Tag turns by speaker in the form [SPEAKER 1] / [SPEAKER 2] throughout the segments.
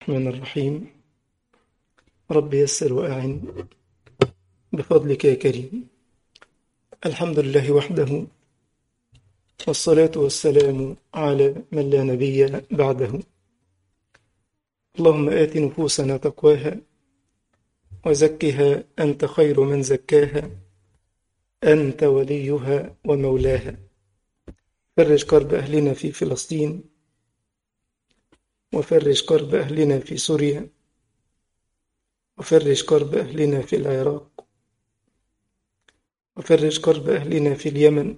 [SPEAKER 1] الرحمن الرحيم رب يسر وأعن بفضلك يا كريم الحمد لله وحده والصلاة والسلام على من لا نبي بعده اللهم آت نفوسنا تقواها وزكها أنت خير من زكاها أنت وليها ومولاها فرج كرب أهلنا في فلسطين وفرج كرب أهلنا في سوريا وفرج كرب أهلنا في العراق وفرج كرب أهلنا في اليمن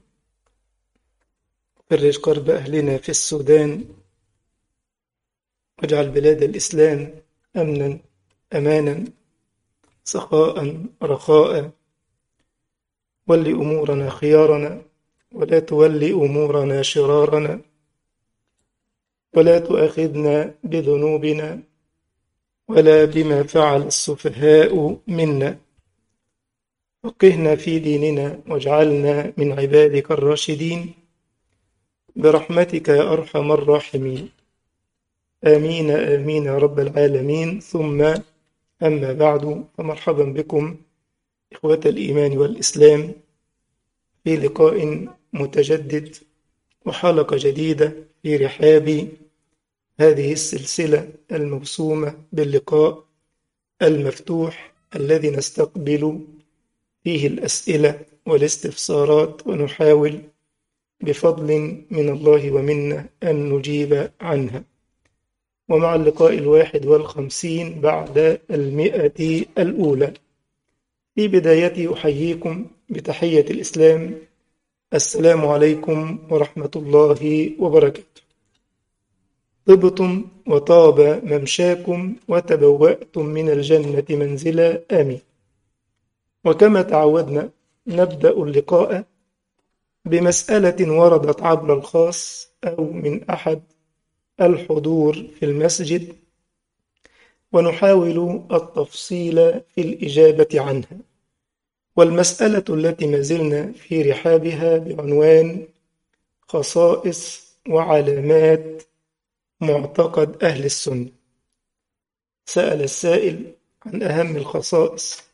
[SPEAKER 1] وفرج كرب أهلنا في السودان واجعل بلاد الإسلام أمنا أمانا سخاء رخاء ول أمورنا خيارنا ولا تول أمورنا شرارنا ولا تؤاخذنا بذنوبنا ولا بما فعل السفهاء منا فقهنا في ديننا واجعلنا من عبادك الراشدين برحمتك يا أرحم الراحمين آمين آمين يا رب العالمين ثم أما بعد فمرحبا بكم إخوة الإيمان والإسلام في لقاء متجدد وحلقة جديدة في رحاب هذه السلسلة الموسومة باللقاء المفتوح الذي نستقبل فيه الأسئلة والاستفسارات ونحاول بفضل من الله ومنا أن نجيب عنها ومع اللقاء الواحد والخمسين بعد المئة الأولى في بدايتي أحييكم بتحية الإسلام السلام عليكم ورحمة الله وبركاته طبتم وطاب ممشاكم وتبوأتم من الجنة منزلا آمين وكما تعودنا نبدأ اللقاء بمسألة وردت عبر الخاص أو من أحد الحضور في المسجد ونحاول التفصيل في الإجابة عنها والمسألة التي ما زلنا في رحابها بعنوان خصائص وعلامات معتقد أهل السنة سأل السائل عن أهم الخصائص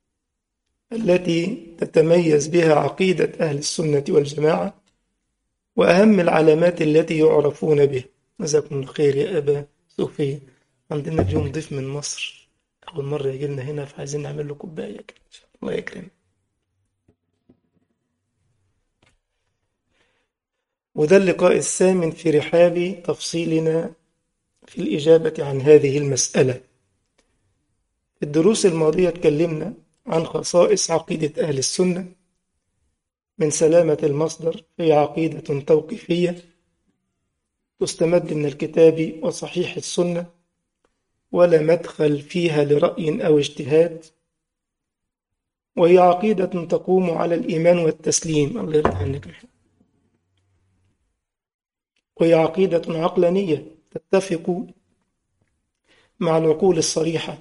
[SPEAKER 1] التي تتميز بها عقيدة أهل السنة والجماعة وأهم العلامات التي يعرفون بها جزاكم الله خير يا أبا سفيان عندنا اليوم ضيف من مصر أول مرة يجي لنا هنا فعايزين نعمل له كوباية كده الله يكرمك وده اللقاء الثامن في رحاب تفصيلنا في الإجابة عن هذه المسألة في الدروس الماضية تكلمنا عن خصائص عقيدة أهل السنة من سلامة المصدر هي عقيدة توقيفية تستمد من الكتاب وصحيح السنة ولا مدخل فيها لرأي أو اجتهاد وهي عقيدة تقوم على الإيمان والتسليم الله يرضى عنك وهي عقيدة عقلانية تتفق مع العقول الصريحة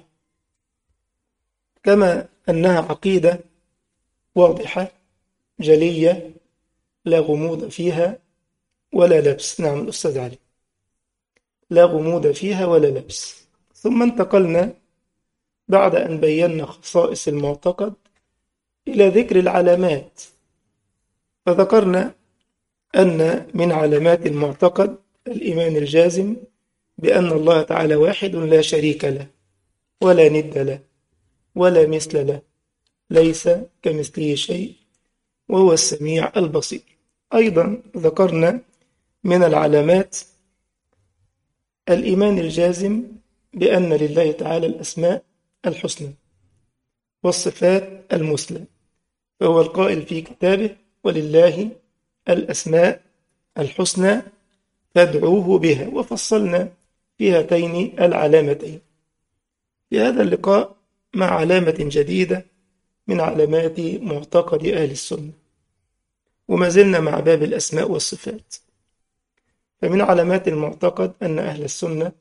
[SPEAKER 1] كما أنها عقيدة واضحة جلية لا غموض فيها ولا لبس نعم الأستاذ علي لا غموض فيها ولا لبس ثم انتقلنا بعد أن بينا خصائص المعتقد إلى ذكر العلامات فذكرنا أن من علامات المعتقد الإيمان الجازم بأن الله تعالى واحد لا شريك له ولا ند له ولا مثل له ليس كمثله شيء وهو السميع البصير أيضا ذكرنا من العلامات الإيمان الجازم بأن لله تعالى الأسماء الحسنى والصفات المثلى فهو القائل في كتابه ولله الأسماء الحسنى فادعوه بها وفصلنا في هاتين العلامتين في هذا اللقاء مع علامة جديدة من علامات معتقد أهل السنة وما زلنا مع باب الأسماء والصفات فمن علامات المعتقد أن أهل السنة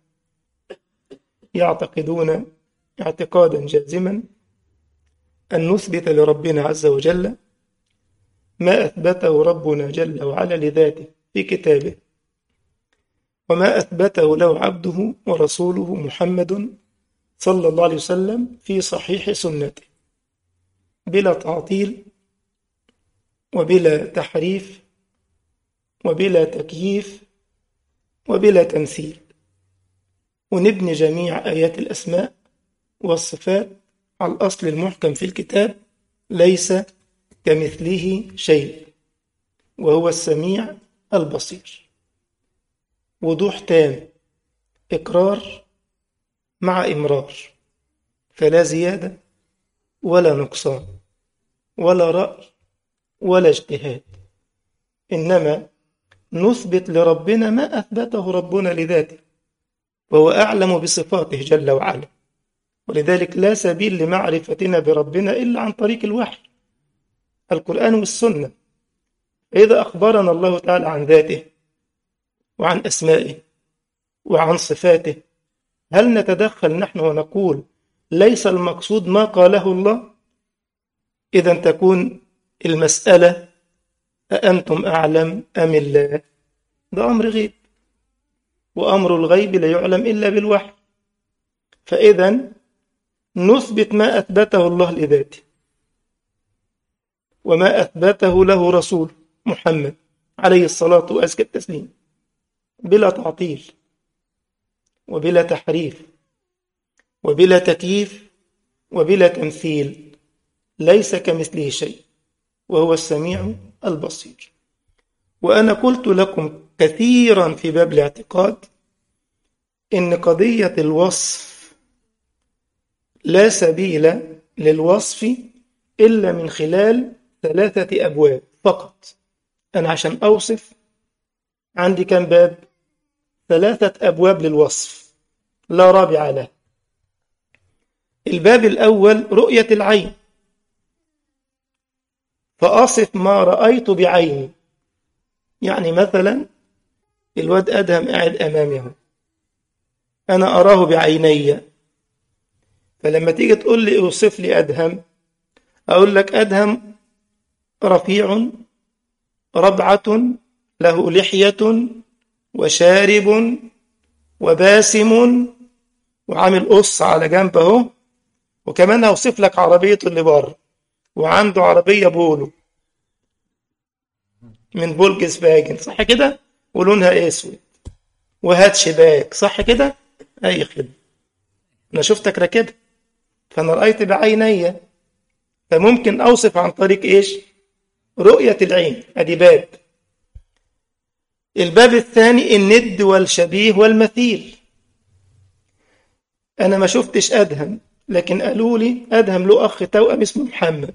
[SPEAKER 1] يعتقدون اعتقادا جازما أن نثبت لربنا عز وجل ما أثبته ربنا جل وعلا لذاته في كتابه وما أثبته له عبده ورسوله محمد صلى الله عليه وسلم في صحيح سنته بلا تعطيل وبلا تحريف وبلا تكييف وبلا تمثيل ونبني جميع آيات الأسماء والصفات على الأصل المحكم في الكتاب ليس كمثله شيء وهو السميع البصير وضوح تام إقرار مع إمرار فلا زيادة ولا نقصان ولا رأي ولا اجتهاد إنما نثبت لربنا ما أثبته ربنا لذاته وهو أعلم بصفاته جل وعلا ولذلك لا سبيل لمعرفتنا بربنا إلا عن طريق الوحي القرآن والسنة إذا أخبرنا الله تعالى عن ذاته وعن أسمائه وعن صفاته هل نتدخل نحن ونقول ليس المقصود ما قاله الله إذا تكون المسألة أأنتم أعلم أم الله ده أمر غيب وأمر الغيب لا يعلم إلا بالوحي فإذا نثبت ما أثبته الله لذاته وما أثبته له رسول محمد عليه الصلاة وأزكى التسليم بلا تعطيل وبلا تحريف وبلا تكييف وبلا تمثيل ليس كمثله شيء وهو السميع البصير وأنا قلت لكم كثيرا في باب الاعتقاد إن قضية الوصف لا سبيل للوصف إلا من خلال ثلاثة أبواب فقط أنا عشان أوصف عندي كم باب ثلاثة أبواب للوصف لا رابع له الباب الأول رؤية العين فأصف ما رأيت بعيني يعني مثلا الواد أدهم قاعد أمامي اهو أنا أراه بعيني فلما تيجي تقول لي اوصف لي أدهم أقول لك أدهم رفيع ربعة له لحية وشارب وباسم وعامل قص على جنب اهو وكمان هوصف لك عربيته اللي بره وعنده عربية بولو من فولكس فاجن صح كده ولونها اسود وهات شباك صح كده اي خدمة انا شفتك راكبها فانا رأيت بعيني فممكن اوصف عن طريق ايش رؤية العين ادي باب الباب الثاني الند والشبيه والمثيل انا ما شفتش ادهم لكن قالوا لي ادهم له اخ توأم اسمه محمد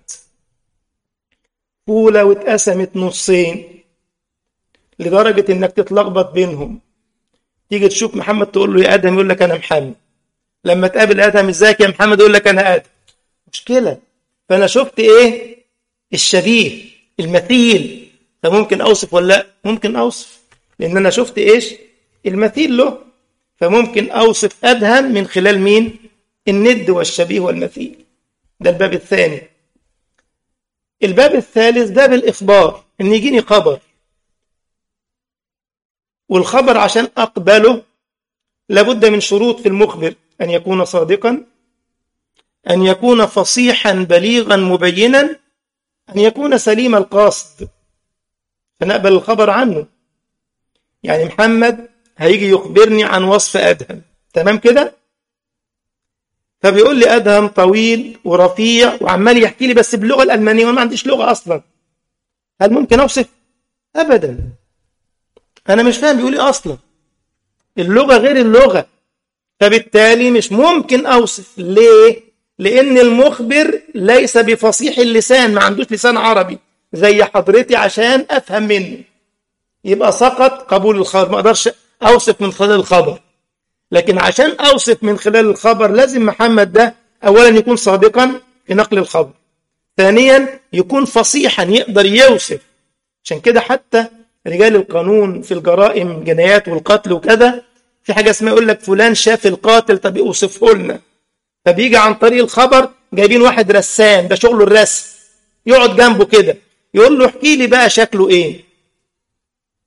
[SPEAKER 1] فولة واتقسمت نصين لدرجة انك تتلخبط بينهم تيجي تشوف محمد تقول له يا ادهم يقول لك انا محمد لما تقابل ادهم ازيك يا محمد يقول لك انا ادهم مشكلة فانا شفت ايه الشبيه المثيل فممكن اوصف ولا لا ممكن اوصف لان انا شفت ايش المثيل له فممكن اوصف ادهم من خلال مين الند والشبيه والمثيل ده الباب الثاني الباب الثالث باب الإخبار إن يجيني خبر والخبر عشان أقبله لابد من شروط في المخبر أن يكون صادقا أن يكون فصيحا بليغا مبينا أن يكون سليم القاصد فنقبل الخبر عنه يعني محمد هيجي يخبرني عن وصف أدهم تمام كده فبيقول لي أدهم طويل ورفيع وعمال يحكي لي بس باللغة الألمانية وأنا ما عنديش لغة أصلا هل ممكن أوصف؟ أبدا أنا مش فاهم بيقول إيه أصلا اللغة غير اللغة فبالتالي مش ممكن أوصف ليه؟ لأن المخبر ليس بفصيح اللسان ما عندوش لسان عربي زي حضرتي عشان أفهم منه يبقى سقط قبول الخبر ما أقدرش أوصف من خلال الخبر لكن عشان أوصف من خلال الخبر لازم محمد ده أولا يكون صادقا في نقل الخبر ثانيا يكون فصيحا يقدر يوصف عشان كده حتى رجال القانون في الجرائم الجنايات والقتل وكذا في حاجة اسمها يقول لك فلان شاف القاتل طب اوصفه لنا فبيجي عن طريق الخبر جايبين واحد رسام ده شغله الرسم يقعد جنبه كده يقول له احكي لي بقى شكله ايه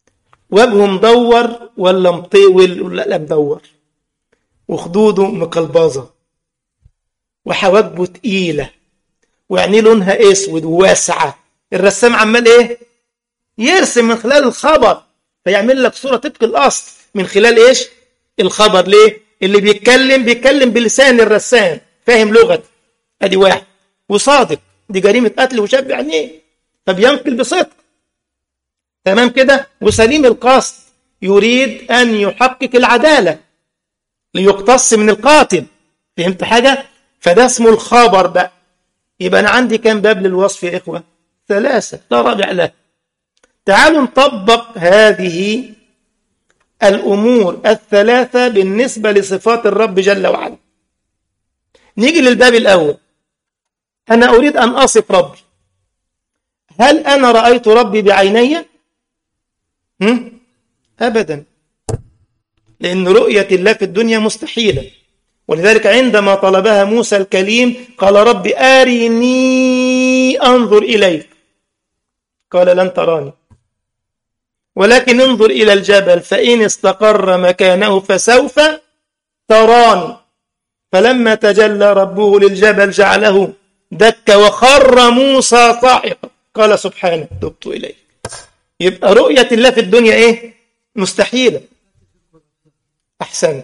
[SPEAKER 1] وجهه مدور ولا مطول ولا لا مدور وخدوده مقلبظة وحواجبه تقيلة وعينيه لونها اسود وواسعة الرسام عمال ايه يرسم من خلال الخبر فيعمل لك صورة طبق الأصل من خلال ايش الخبر ليه اللي بيتكلم بيتكلم بلسان الرسام فاهم لغة ادي واحد وصادق دي جريمة قتل وشاب عينيه فبينقل بصدق تمام كده وسليم القصد يريد أن يحقق العدالة ليقتص من القاتل فهمت حاجة فده اسمه الخبر بقى يبقى أنا عندي كام باب للوصف يا إخوة ثلاثة لا رابع له تعالوا نطبق هذه الأمور الثلاثة بالنسبة لصفات الرب جل وعلا نيجي للباب الأول أنا أريد أن أصف ربي هل أنا رأيت ربي بعيني؟ هم؟ أبدا لأن رؤية الله في الدنيا مستحيلة ولذلك عندما طلبها موسى الكليم قال رب أرني أنظر إليك قال لن تراني ولكن انظر إلى الجبل فإن استقر مكانه فسوف تراني فلما تجلى ربه للجبل جعله دك وخر موسى صاعقا قال سبحانه تبت إليك يبقى رؤية الله في الدنيا إيه مستحيلة أحسنت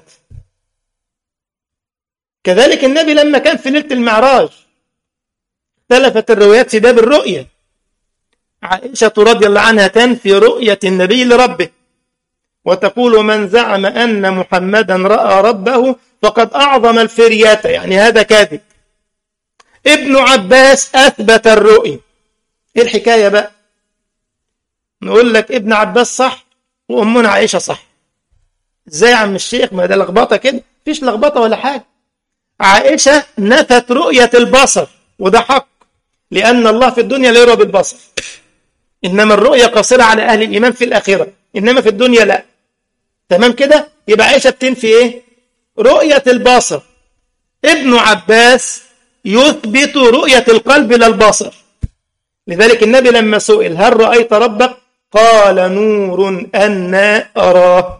[SPEAKER 1] كذلك النبي لما كان في ليلة المعراج اختلفت الروايات في باب الرؤية عائشة رضي الله عنها تنفي رؤية النبي لربه وتقول من زعم أن محمدا رأى ربه فقد أعظم الفرية يعني هذا كاذب ابن عباس أثبت الرؤية إيه الحكاية بقى نقول لك ابن عباس صح وأمنا عائشة صح ازاي يا عم الشيخ ما ده لخبطة كده مفيش لخبطة ولا حاجة عائشة نفت رؤية البصر وده حق لأن الله في الدنيا لا يرى بالبصر إنما الرؤية قاصرة على أهل الإيمان في الآخرة إنما في الدنيا لا تمام كده يبقى عائشة بتنفي إيه رؤية البصر ابن عباس يثبت رؤية القلب لا البصر لذلك النبي لما سئل هل رأيت ربك قال نور أنا أراه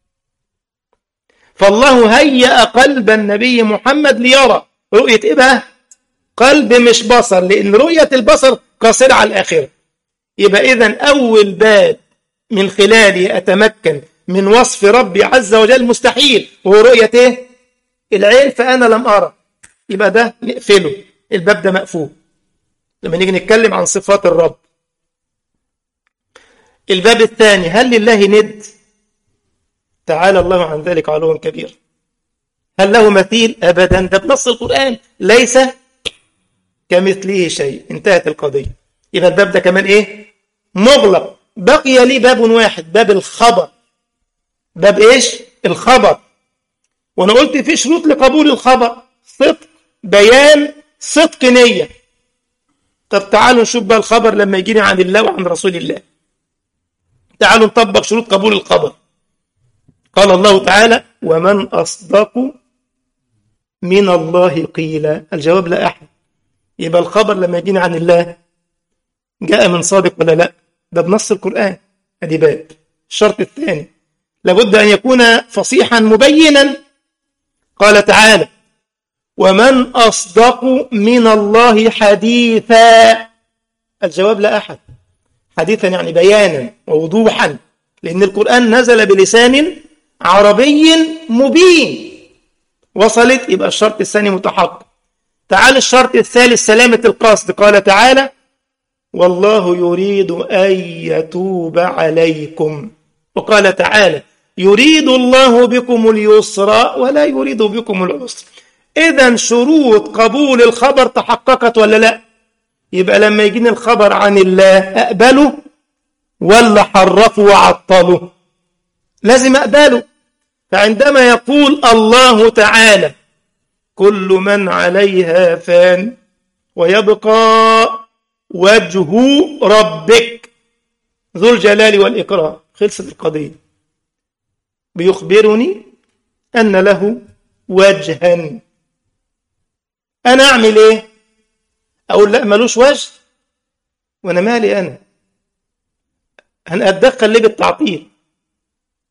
[SPEAKER 1] فالله هيأ قلب النبي محمد ليرى رؤية إيه بقى قلب مش بصر لأن رؤية البصر قاصرة على الآخرة يبقى إذا أول باب من خلاله أتمكن من وصف ربي عز وجل مستحيل وهو رؤية إيه العين فأنا لم أرى يبقى ده نقفله الباب ده مقفول لما نيجي نتكلم عن صفات الرب الباب الثاني هل لله ند تعالى الله عن ذلك علوا كبير هل له مثيل أبدا ده بنص القرآن ليس كمثله شيء انتهت القضية يبقى الباب ده كمان إيه مغلق بقي لي باب واحد باب الخبر باب إيش الخبر وأنا قلت في شروط لقبول الخبر صدق بيان صدق نية طب تعالوا نشوف بقى الخبر لما يجيني عن الله وعن رسول الله تعالوا نطبق شروط قبول الخبر قال الله تعالى ومن أصدق من الله قيل الجواب لا أحد يبقى الخبر لما يجينا عن الله جاء من صادق ولا لا ده بنص القرآن ادي باب الشرط الثاني لابد أن يكون فصيحا مبينا قال تعالى ومن أصدق من الله حديثا الجواب لا أحد حديثا يعني بيانا ووضوحا لأن القرآن نزل بلسان عربي مبين وصلت يبقى الشرط الثاني متحقق تعال الشرط الثالث سلامة القصد قال تعالى والله يريد أن يتوب عليكم وقال تعالى يريد الله بكم اليسر ولا يريد بكم العسر إذا شروط قبول الخبر تحققت ولا لا يبقى لما يجيني الخبر عن الله أقبله ولا حرفه وعطله لازم أقبله فعندما يقول الله تعالى كل من عليها فان ويبقى وجه ربك ذو الجلال والإكرام خلصت القضية بيخبرني أن له وجها أنا أعمل إيه أقول لا ملوش وجه وأنا مالي أنا أنا أتدخل ليه بالتعطيل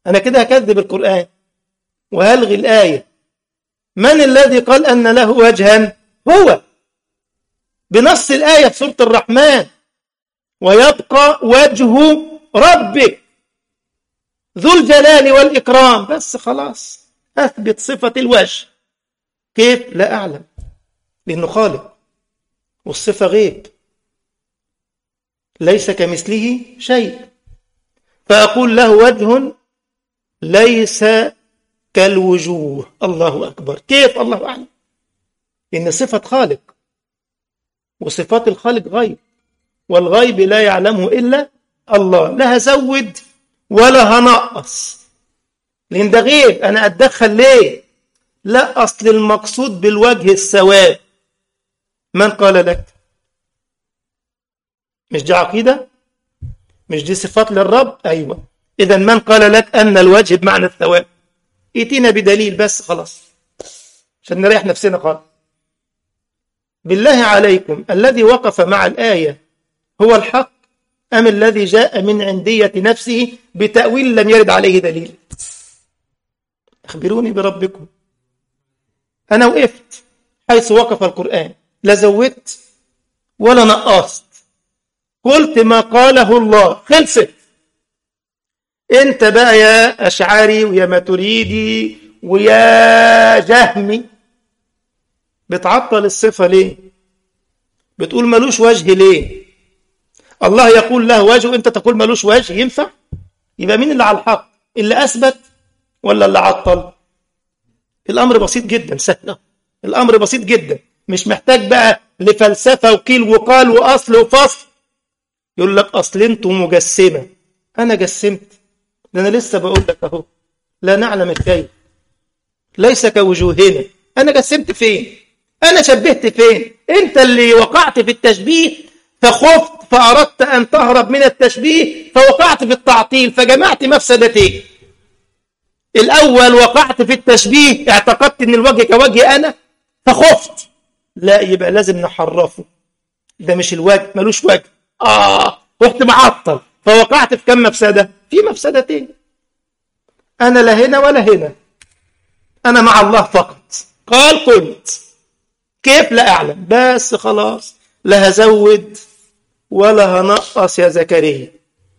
[SPEAKER 1] أنا كده هكذب القرآن وهلغي الآية من الذي قال أن له وجها هو بنص الآية في سورة الرحمن ويبقى وجه ربك ذو الجلال والإكرام بس خلاص أثبت صفة الوجه كيف لا أعلم لأنه خالق والصفة غيب ليس كمثله شيء فأقول له وجه ليس كالوجوه الله أكبر كيف الله أعلم إن صفة خالق وصفات الخالق غيب والغيب لا يعلمه إلا الله لا هزود ولا هنقص لأن ده غيب أنا أتدخل ليه لا أصل المقصود بالوجه السواد من قال لك مش دي عقيدة مش دي صفات للرب أيوة إذا من قال لك أن الوجه بمعنى الثواب ائتينا بدليل بس خلاص عشان نريح نفسنا خالص بالله عليكم الذي وقف مع الآية هو الحق أم الذي جاء من عندية نفسه بتأويل لم يرد عليه دليل أخبروني بربكم أنا وقفت حيث وقف القرآن لا زودت ولا نقصت قلت ما قاله الله خلصت انت بقى يا أشعري ويا ماتريدي ويا جهمي بتعطل الصفة ليه بتقول ملوش وجه ليه الله يقول له وجه وانت تقول ملوش وجه ينفع يبقى مين اللي على الحق اللي أثبت ولا اللي عطل الأمر بسيط جدا سهل الأمر بسيط جدا مش محتاج بقى لفلسفة وقيل وقال وأصل وفصل يقول لك أصل انتم مجسمة أنا جسمت ده أنا لسه بقول لك أهو لا نعلم الكيف ليس كوجوهنا أنا جسمت فين أنا شبهت فين أنت اللي وقعت في التشبيه فخفت فأردت أن تهرب من التشبيه فوقعت في التعطيل فجمعت مفسدتين الأول وقعت في التشبيه اعتقدت أن الوجه كوجه أنا فخفت لا يبقى لازم نحرفه ده مش الوجه ملوش وجه آه رحت معطل فوقعت في كم مفسدة في مفسدتين أنا لا هنا ولا هنا أنا مع الله فقط قال قلت كيف لا أعلم بس خلاص لا هزود ولا هنقص يا زكريا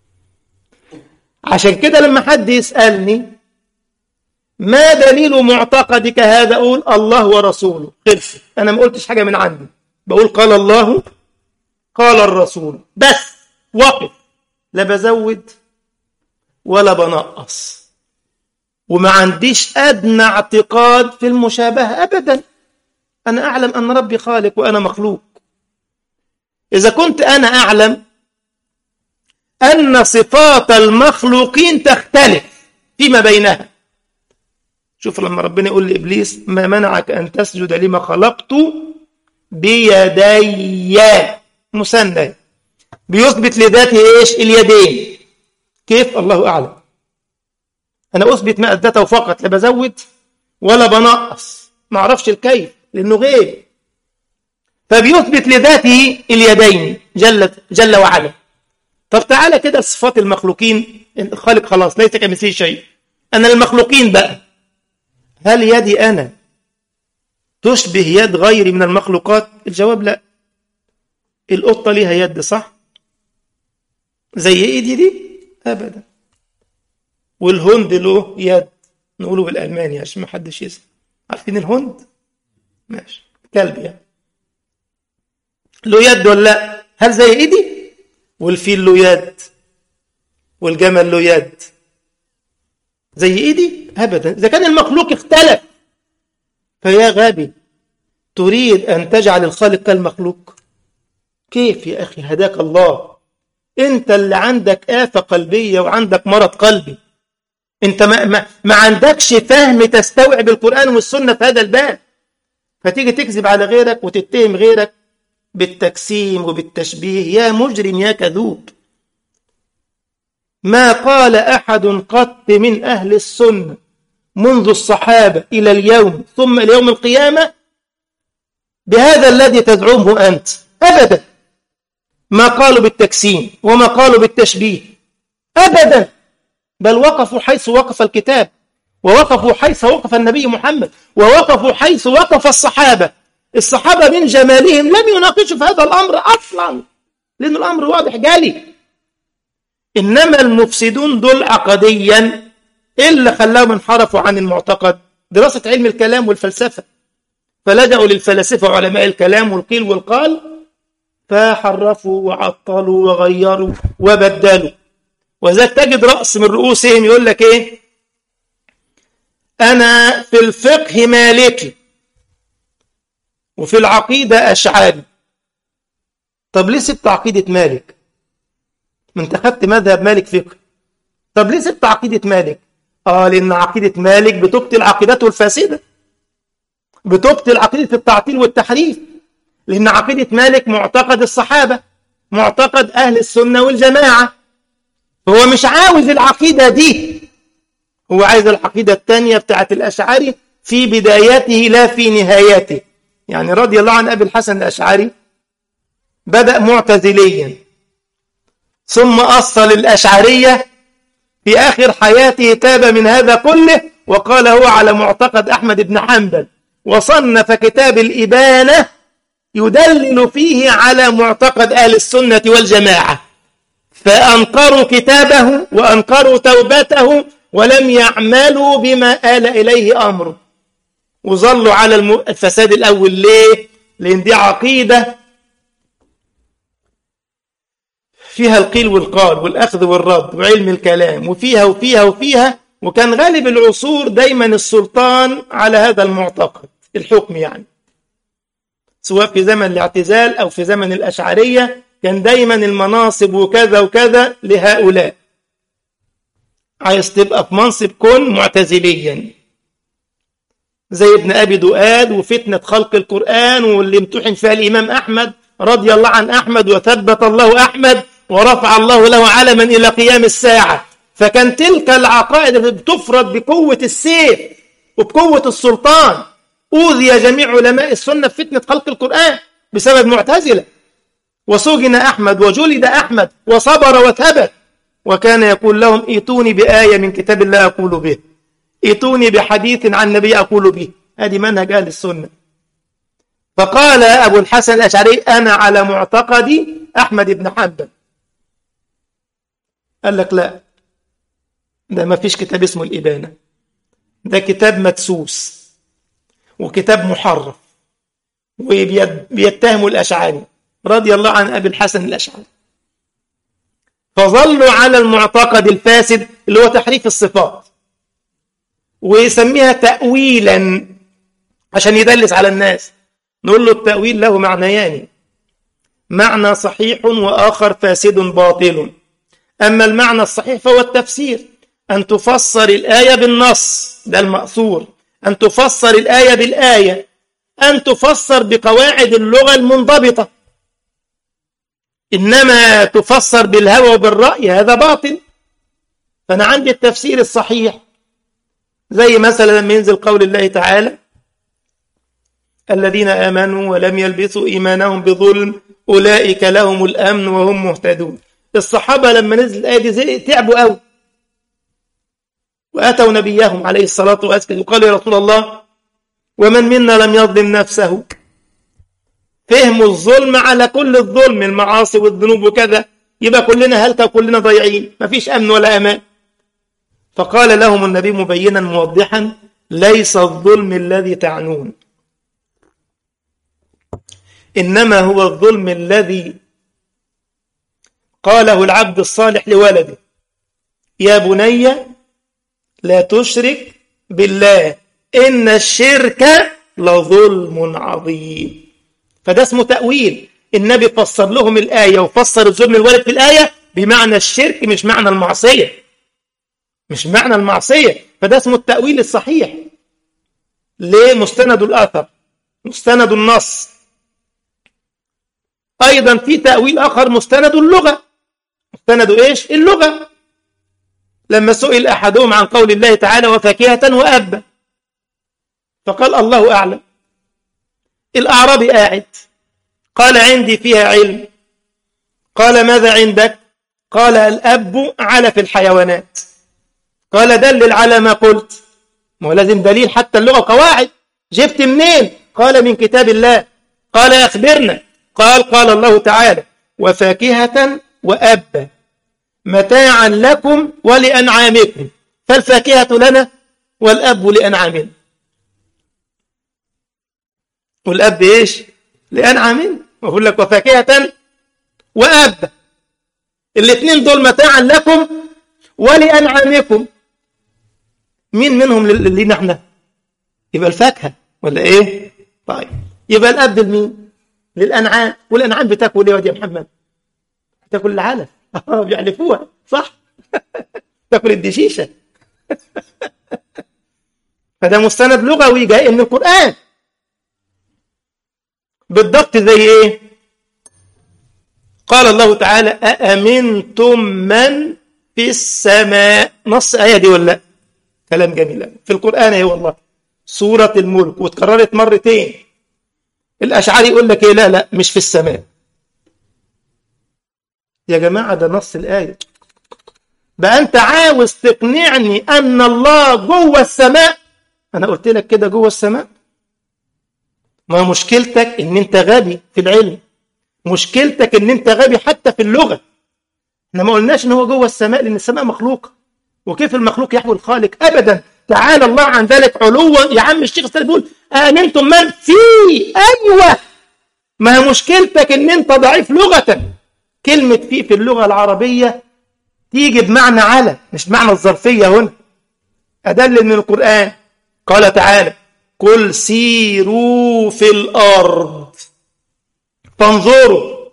[SPEAKER 1] عشان كده لما حد يسألني ما دليل معتقدك هذا أقول الله ورسوله خلص أنا ما قلتش حاجة من عندي بقول قال الله قال الرسول بس وقف لا بزود ولا بنقص وما عنديش أدنى اعتقاد في المشابهة أبدا أنا أعلم أن ربي خالق وأنا مخلوق إذا كنت أنا أعلم أن صفات المخلوقين تختلف فيما بينها شوف لما ربنا يقول لإبليس ما منعك أن تسجد لما خلقت بيدي مثنى بيثبت لذاته إيش اليدين كيف الله أعلم أنا أثبت ما أثبته فقط لا بزود ولا بنقص ما أعرفش الكيف لأنه غير فبيثبت لذاته اليدين جل, جل وعلا طب تعالى كده صفات المخلوقين الخالق خلاص ليس كمثله شيء أنا المخلوقين بقى هل يدي أنا تشبه يد غيري من المخلوقات الجواب لا القطة ليها يد صح زي ايدي دي أبدا والهند له يد نقوله بالألماني عشان ما حدش يسمع عارفين الهند ماشي كلب يعني له يد ولا لا هل زي ايدي والفيل له يد والجمل له يد زي ايدي ابدا اذا كان المخلوق اختلف فيا غبي تريد ان تجعل الخالق كالمخلوق كيف يا اخي هداك الله انت اللي عندك آفة قلبية وعندك مرض قلبي انت ما, ما, ما عندكش فهم تستوعب القرآن والسنة في هذا الباب فتيجي تكذب على غيرك وتتهم غيرك بالتجسيم وبالتشبيه يا مجرم يا كذوب ما قال أحد قط من أهل السنة منذ الصحابة إلى اليوم ثم إلى يوم القيامة بهذا الذي تزعمه أنت أبدا ما قالوا بالتجسيم وما قالوا بالتشبيه أبدا بل وقفوا حيث وقف الكتاب ووقفوا حيث وقف النبي محمد ووقفوا حيث وقف الصحابة الصحابة من جمالهم لم يناقشوا في هذا الأمر أصلا لأن الأمر واضح جالي إنما المفسدون دول عقديا إيه اللي خلاهم انحرفوا عن المعتقد دراسة علم الكلام والفلسفة فلجأوا للفلاسفة وعلماء الكلام والقيل والقال فحرفوا وعطلوا وغيروا وبدلوا وذلك تجد رأس من رؤوسهم يقول لك إيه أنا في الفقه مالكي وفي العقيدة أشعري طب ليه سبت عقيدة مالك ما انت خدت مذهب مالك فقه طب ليه سبت عقيدة مالك اه لان عقيدة مالك بتبطل عقيدته الفاسدة بتبطل عقيدة التعطيل والتحريف لان عقيدة مالك معتقد الصحابة معتقد اهل السنة والجماعة هو مش عاوز العقيدة دي هو عايز العقيدة الثانية بتاعت الأشعري في بدايته لا في نهايته يعني رضي الله عن أبي الحسن الأشعري بدأ معتزليا ثم أصل الأشعرية في آخر حياته تاب من هذا كله وقال هو على معتقد أحمد بن حنبل وصنف كتاب الإبانة يدلل فيه على معتقد أهل السنة والجماعة فأنكروا كتابه وأنكروا توبته ولم يعملوا بما آل إليه أمره وظلوا على الفساد الأول ليه؟ لأن دي عقيدة فيها القيل والقال والأخذ والرد وعلم الكلام وفيها وفيها وفيها وكان غالب العصور دايما السلطان على هذا المعتقد الحكم يعني سواء في زمن الاعتزال أو في زمن الأشعرية كان دايما المناصب وكذا وكذا لهؤلاء عايز تبقى في منصب كن معتزليا زي ابن أبي دؤاد وفتنة خلق القرآن واللي امتحن فيها الإمام أحمد رضي الله عن أحمد وثبت الله أحمد ورفع الله له علما إلى قيام الساعة فكان تلك العقائد بتفرض بقوة السيف وبقوة السلطان أوذي جميع علماء السنة في فتنة خلق القرآن بسبب معتزلة وسجن أحمد وجلد أحمد وصبر وثبت وكان يقول لهم ائتوني بآية من كتاب الله أقول به ائتوني بحديث عن النبي أقول به هذه منهج أهل السنة فقال أبو الحسن الأشعري أنا على معتقد أحمد بن حنبل قال لك لا ده ما فيش كتاب اسمه الإبانة ده كتاب مدسوس وكتاب محرف وبيتهموا الأشعري رضي الله عن أبي الحسن الأشعري فظلوا على المعتقد الفاسد اللي هو تحريف الصفات ويسميها تأويلا عشان يدلس على الناس نقول له التأويل له معنيان معنى صحيح وآخر فاسد باطل أما المعنى الصحيح فهو التفسير أن تفسر الآية بالنص ده المأثور أن تفسر الآية بالآية أن تفسر بقواعد اللغة المنضبطة إنما تفسر بالهوى وبالرأي هذا باطل فأنا عندي التفسير الصحيح زي مثلا لما ينزل قول الله تعالى الذين آمنوا ولم يلبسوا إيمانهم بظلم أولئك لهم الأمن وهم مهتدون الصحابة لما نزل الآية دي تعبوا قوي وأتوا نبيهم عليه الصلاة والسلام وقالوا يا رسول الله ومن منا لم يظلم نفسه فهموا الظلم على كل الظلم المعاصي والذنوب وكذا يبقى كلنا هلكة وكلنا ضايعين مفيش أمن ولا أمان فقال لهم النبي مبينا موضحا ليس الظلم الذي تعنون إنما هو الظلم الذي قاله العبد الصالح لولده يا بني لا تشرك بالله إن الشرك لظلم عظيم فده اسمه تأويل النبي فسر لهم الآية وفسر الظلم الوارد في الآية بمعنى الشرك مش معنى المعصية مش معنى المعصية فده اسمه التأويل الصحيح ليه مستند الأثر مستند النص أيضا في تأويل آخر مستند اللغة مستند إيش اللغة لما سئل أحدهم عن قول الله تعالى وفاكهة وأبا فقال الله أعلم الأعرابي قاعد قال عندي فيها علم قال ماذا عندك قال الأب على في الحيوانات قال دلل على ما قلت ما هو لازم دليل حتى اللغة قواعد جبت منين قال من كتاب الله قال أخبرنا قال قال الله تعالى وفاكهة وأبا متاعا لكم ولأنعامكم فالفاكهة لنا والأب لأنعامنا والأب إيش لأنعامنا وأقول لك وفاكهة وأب الاثنين دول متاعا لكم ولأنعامكم مين منهم لينا احنا يبقى الفاكهة ولا ايه طيب يبقى الأب لمين للأنعام والأنعام بتاكل ايه يا محمد بتاكل العلف بيعلفوها صح تاكل الدشيشة فده مستند لغوي جاي من القرآن بالضبط زي ايه قال الله تعالى أأمنتم من في السماء نص آية دي ولا لا كلام جميل في القرآن اهي والله سورة الملك واتكررت مرتين الأشعري يقول لك ايه لا لا مش في السماء يا جماعة ده نص الآية بقى أنت عاوز تقنعني أن الله جوه السماء أنا قلت لك كده جوه السماء ما مشكلتك إن أنت غبي في العلم مشكلتك إن أنت غبي حتى في اللغة احنا ما قلناش إن هو جوه السماء لأن السماء مخلوقة وكيف المخلوق يحوي الخالق أبدا تعالى الله عن ذلك علوا يا عم الشيخ السيد بيقول آمنتم من في أيوة ما هي مشكلتك إن أنت ضعيف لغة كلمة في في اللغة العربية تيجي بمعنى على مش بمعنى الظرفية هنا أدلل من القرآن قال تعالى قل سيروا في الأرض فانظروا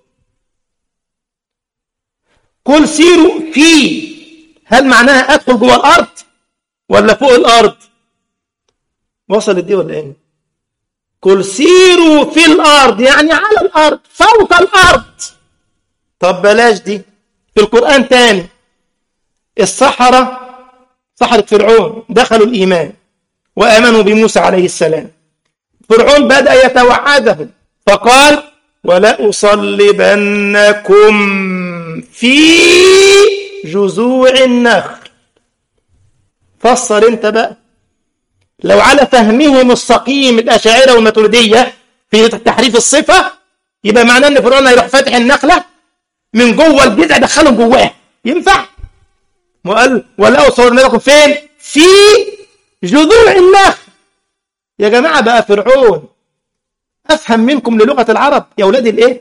[SPEAKER 1] قل سيروا في هل معناها أدخل جوه الأرض ولا فوق الأرض وصلت دي ولا إيه قل سيروا في الأرض يعني على الأرض فوق الأرض طب بلاش دي في القرآن تاني السحرة سحرة فرعون دخلوا الإيمان وآمنوا بموسى عليه السلام فرعون بدأ يتوعدهم فقال ولا أصلبنكم في جذوع النخل فسر انت بقى لو على فهمهم السقيم الأشاعرة والماتريدية في تحريف الصفة يبقى معناه ان فرعون هيروح فاتح النخلة من جوه الجذع دخلهم جواه ينفع وقال ولا أصلبنكم فين في جذوع النخل يا جماعة بقى فرعون أفهم منكم للغة العرب يا ولاد الإيه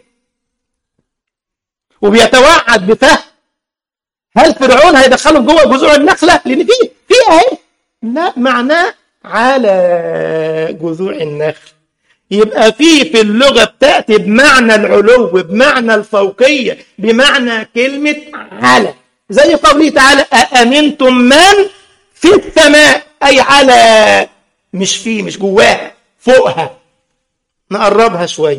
[SPEAKER 1] وبيتوعد بفهم هل فرعون هيدخلهم جوه جذوع النخلة لأن في في أهي لا معناه على جذوع النخل يبقى في في اللغة بتأتي بمعنى العلو بمعنى الفوقية بمعنى كلمة على زي قوله تعالى أأمنتم من في السماء أي على مش فيه مش جواها فوقها نقربها شوية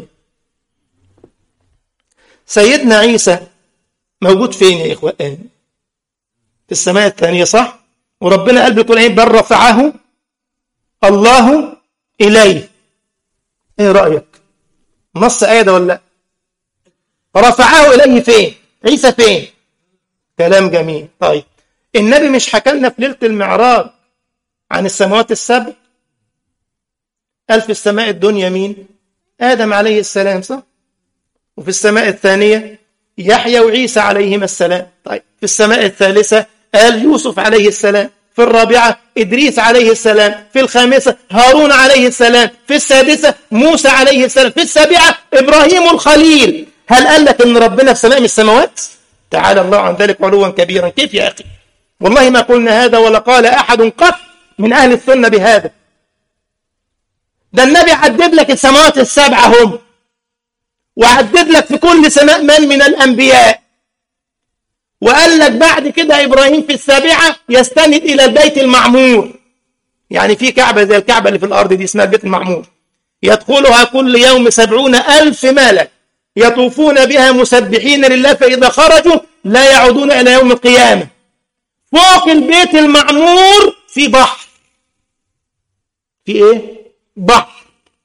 [SPEAKER 1] سيدنا عيسى موجود فين يا إخوان في السماء الثانية صح وربنا قال بالقرآن بل رفعه الله إليه ايه رأيك نص آية ده ولا لا رفعه إليه فين عيسى فين كلام جميل طيب النبي مش حكى لنا في ليلة المعراج عن السماوات السبع قال في السماء الدنيا مين آدم عليه السلام صح وفي السماء الثانية يحيى وعيسى عليهما السلام طيب في السماء الثالثة قال يوسف عليه السلام في الرابعة إدريس عليه السلام في الخامسة هارون عليه السلام في السادسة موسى عليه السلام في السابعة إبراهيم الخليل هل قال لك إن ربنا في سماء من السماوات تعالى الله عن ذلك علوا كبيرا كيف يا أخي والله ما قلنا هذا ولا قال أحد قط من أهل السنة بهذا ده النبي عدد لك السماوات السبعة هم وعدد لك في كل سماء من من الأنبياء وقال لك بعد كده إبراهيم في السابعة يستند إلى البيت المعمور يعني في كعبة زي الكعبة اللي في الأرض دي اسمها البيت المعمور يدخلها كل يوم سبعون ألف ملك يطوفون بها مسبحين لله فإذا خرجوا لا يعودون إلى يوم القيامة فوق البيت المعمور في بحر في إيه؟ بحر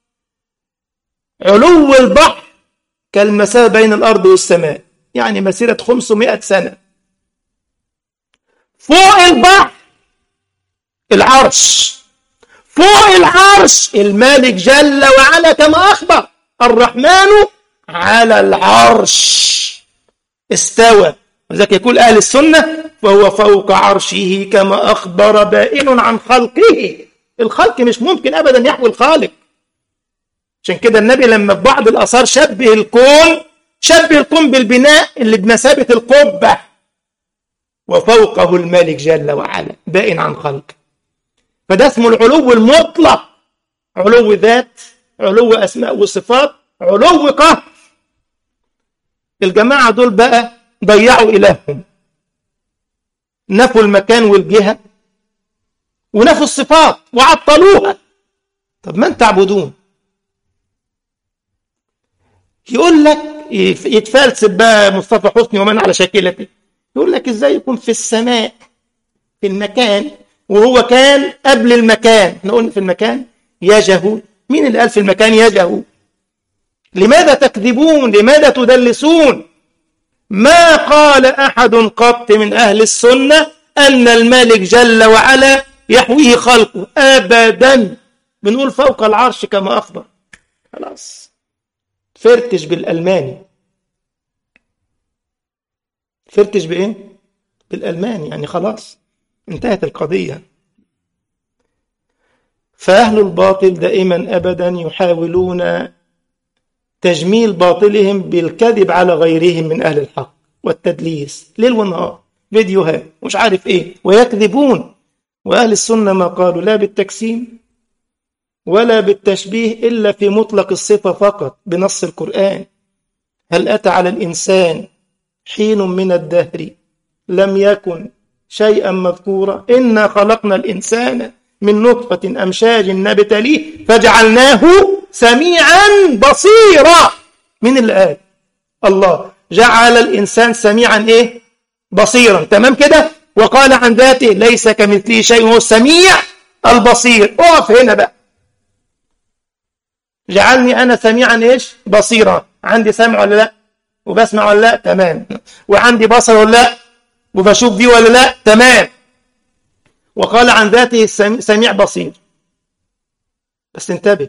[SPEAKER 1] علو البحر كالمسافة بين الأرض والسماء يعني مسيرة 500 سنة فوق البحر العرش فوق العرش الملك جل وعلا كما أخبر الرحمن على العرش استوى وذلك يقول أهل السنة وهو فوق عرشه كما أخبر بائن عن خلقه الخلق مش ممكن أبدا يحوي الخالق عشان كده النبي لما في بعض الآثار شبه الكون شبه الكون بالبناء اللي بمثابة القبة وفوقه الملك جل وعلا بائن عن خلقه فده اسمه العلو المطلق علو ذات علو أسماء وصفات علو قهر الجماعة دول بقى ضيعوا إلههم نفوا المكان والجهة ونفوا الصفات وعطلوها طب من تعبدون يقول لك يتفلسف بقى مصطفى حسني ومن على شاكلته يقول لك ازاي يكون في السماء في المكان وهو كان قبل المكان احنا قلنا في المكان يا جهول مين اللي قال في المكان يا جهول لماذا تكذبون لماذا تدلسون ما قال أحد قط من أهل السنة أن الملك جل وعلا يحويه خلقه أبدا بنقول فوق العرش كما أخبر خلاص فرتش بالألماني فرتش بإيه؟ بالألماني يعني خلاص انتهت القضية فأهل الباطل دائما أبدا يحاولون تجميل باطلهم بالكذب على غيرهم من أهل الحق والتدليس ليل ونهار فيديوهات مش عارف إيه ويكذبون وأهل السنة ما قالوا لا بالتكسيم ولا بالتشبيه إلا في مطلق الصفة فقط بنص القرآن هل أتى على الإنسان حين من الدهر لم يكن شيئا مذكورا إنا خلقنا الإنسان من نطفة أمشاج نبتليه فجعلناه سميعا بصيرا من اللي قال الله جعل الإنسان سميعا إيه بصيرا تمام كده وقال عن ذاته ليس كمثله شيء هو السميع البصير اقف هنا بقى جعلني أنا سميعا إيش بصيرا عندي سمع ولا لا وبسمع ولا لا تمام وعندي بصر ولا لا وبشوف دي ولا لا تمام وقال عن ذاته سميع بصير بس انتبه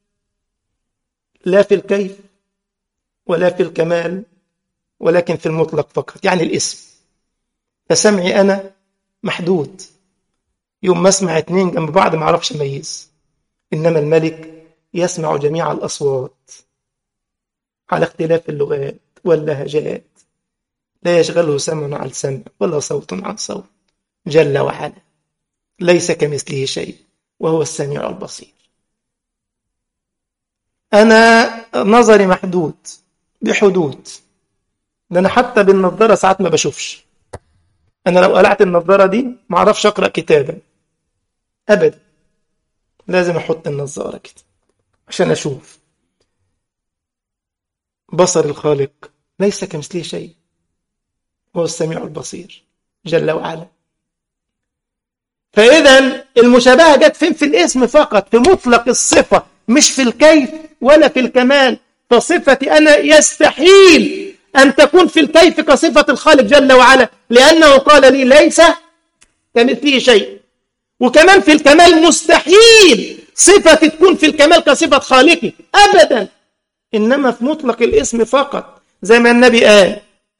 [SPEAKER 1] لا في الكيف ولا في الكمال ولكن في المطلق فقط يعني الاسم فسمعي أنا محدود يوم ما اسمع اتنين جنب بعض ما اعرفش اميز إنما الملك يسمع جميع الأصوات على اختلاف اللغات واللهجات لا يشغله سمع عن سمع ولا صوت عن صوت جل وعلا ليس كمثله شيء وهو السميع البصير أنا نظري محدود بحدود ده أنا حتى بالنظارة ساعات ما بشوفش أنا لو قلعت النظارة دي ما أعرفش أقرأ كتابا أبدا لازم أحط النظارة كده عشان أشوف بصر الخالق ليس كمثله شيء هو السميع البصير جل وعلا فإذا المشابهة جت فين في الاسم فقط في مطلق الصفة مش في الكيف ولا في الكمال فصفتي أنا يستحيل أن تكون في الكيف كصفة الخالق جل وعلا لأنه قال لي ليس كمثله شيء وكمان في الكمال مستحيل صفة تكون في الكمال كصفة خالقي أبدا إنما في مطلق الاسم فقط زي ما النبي قال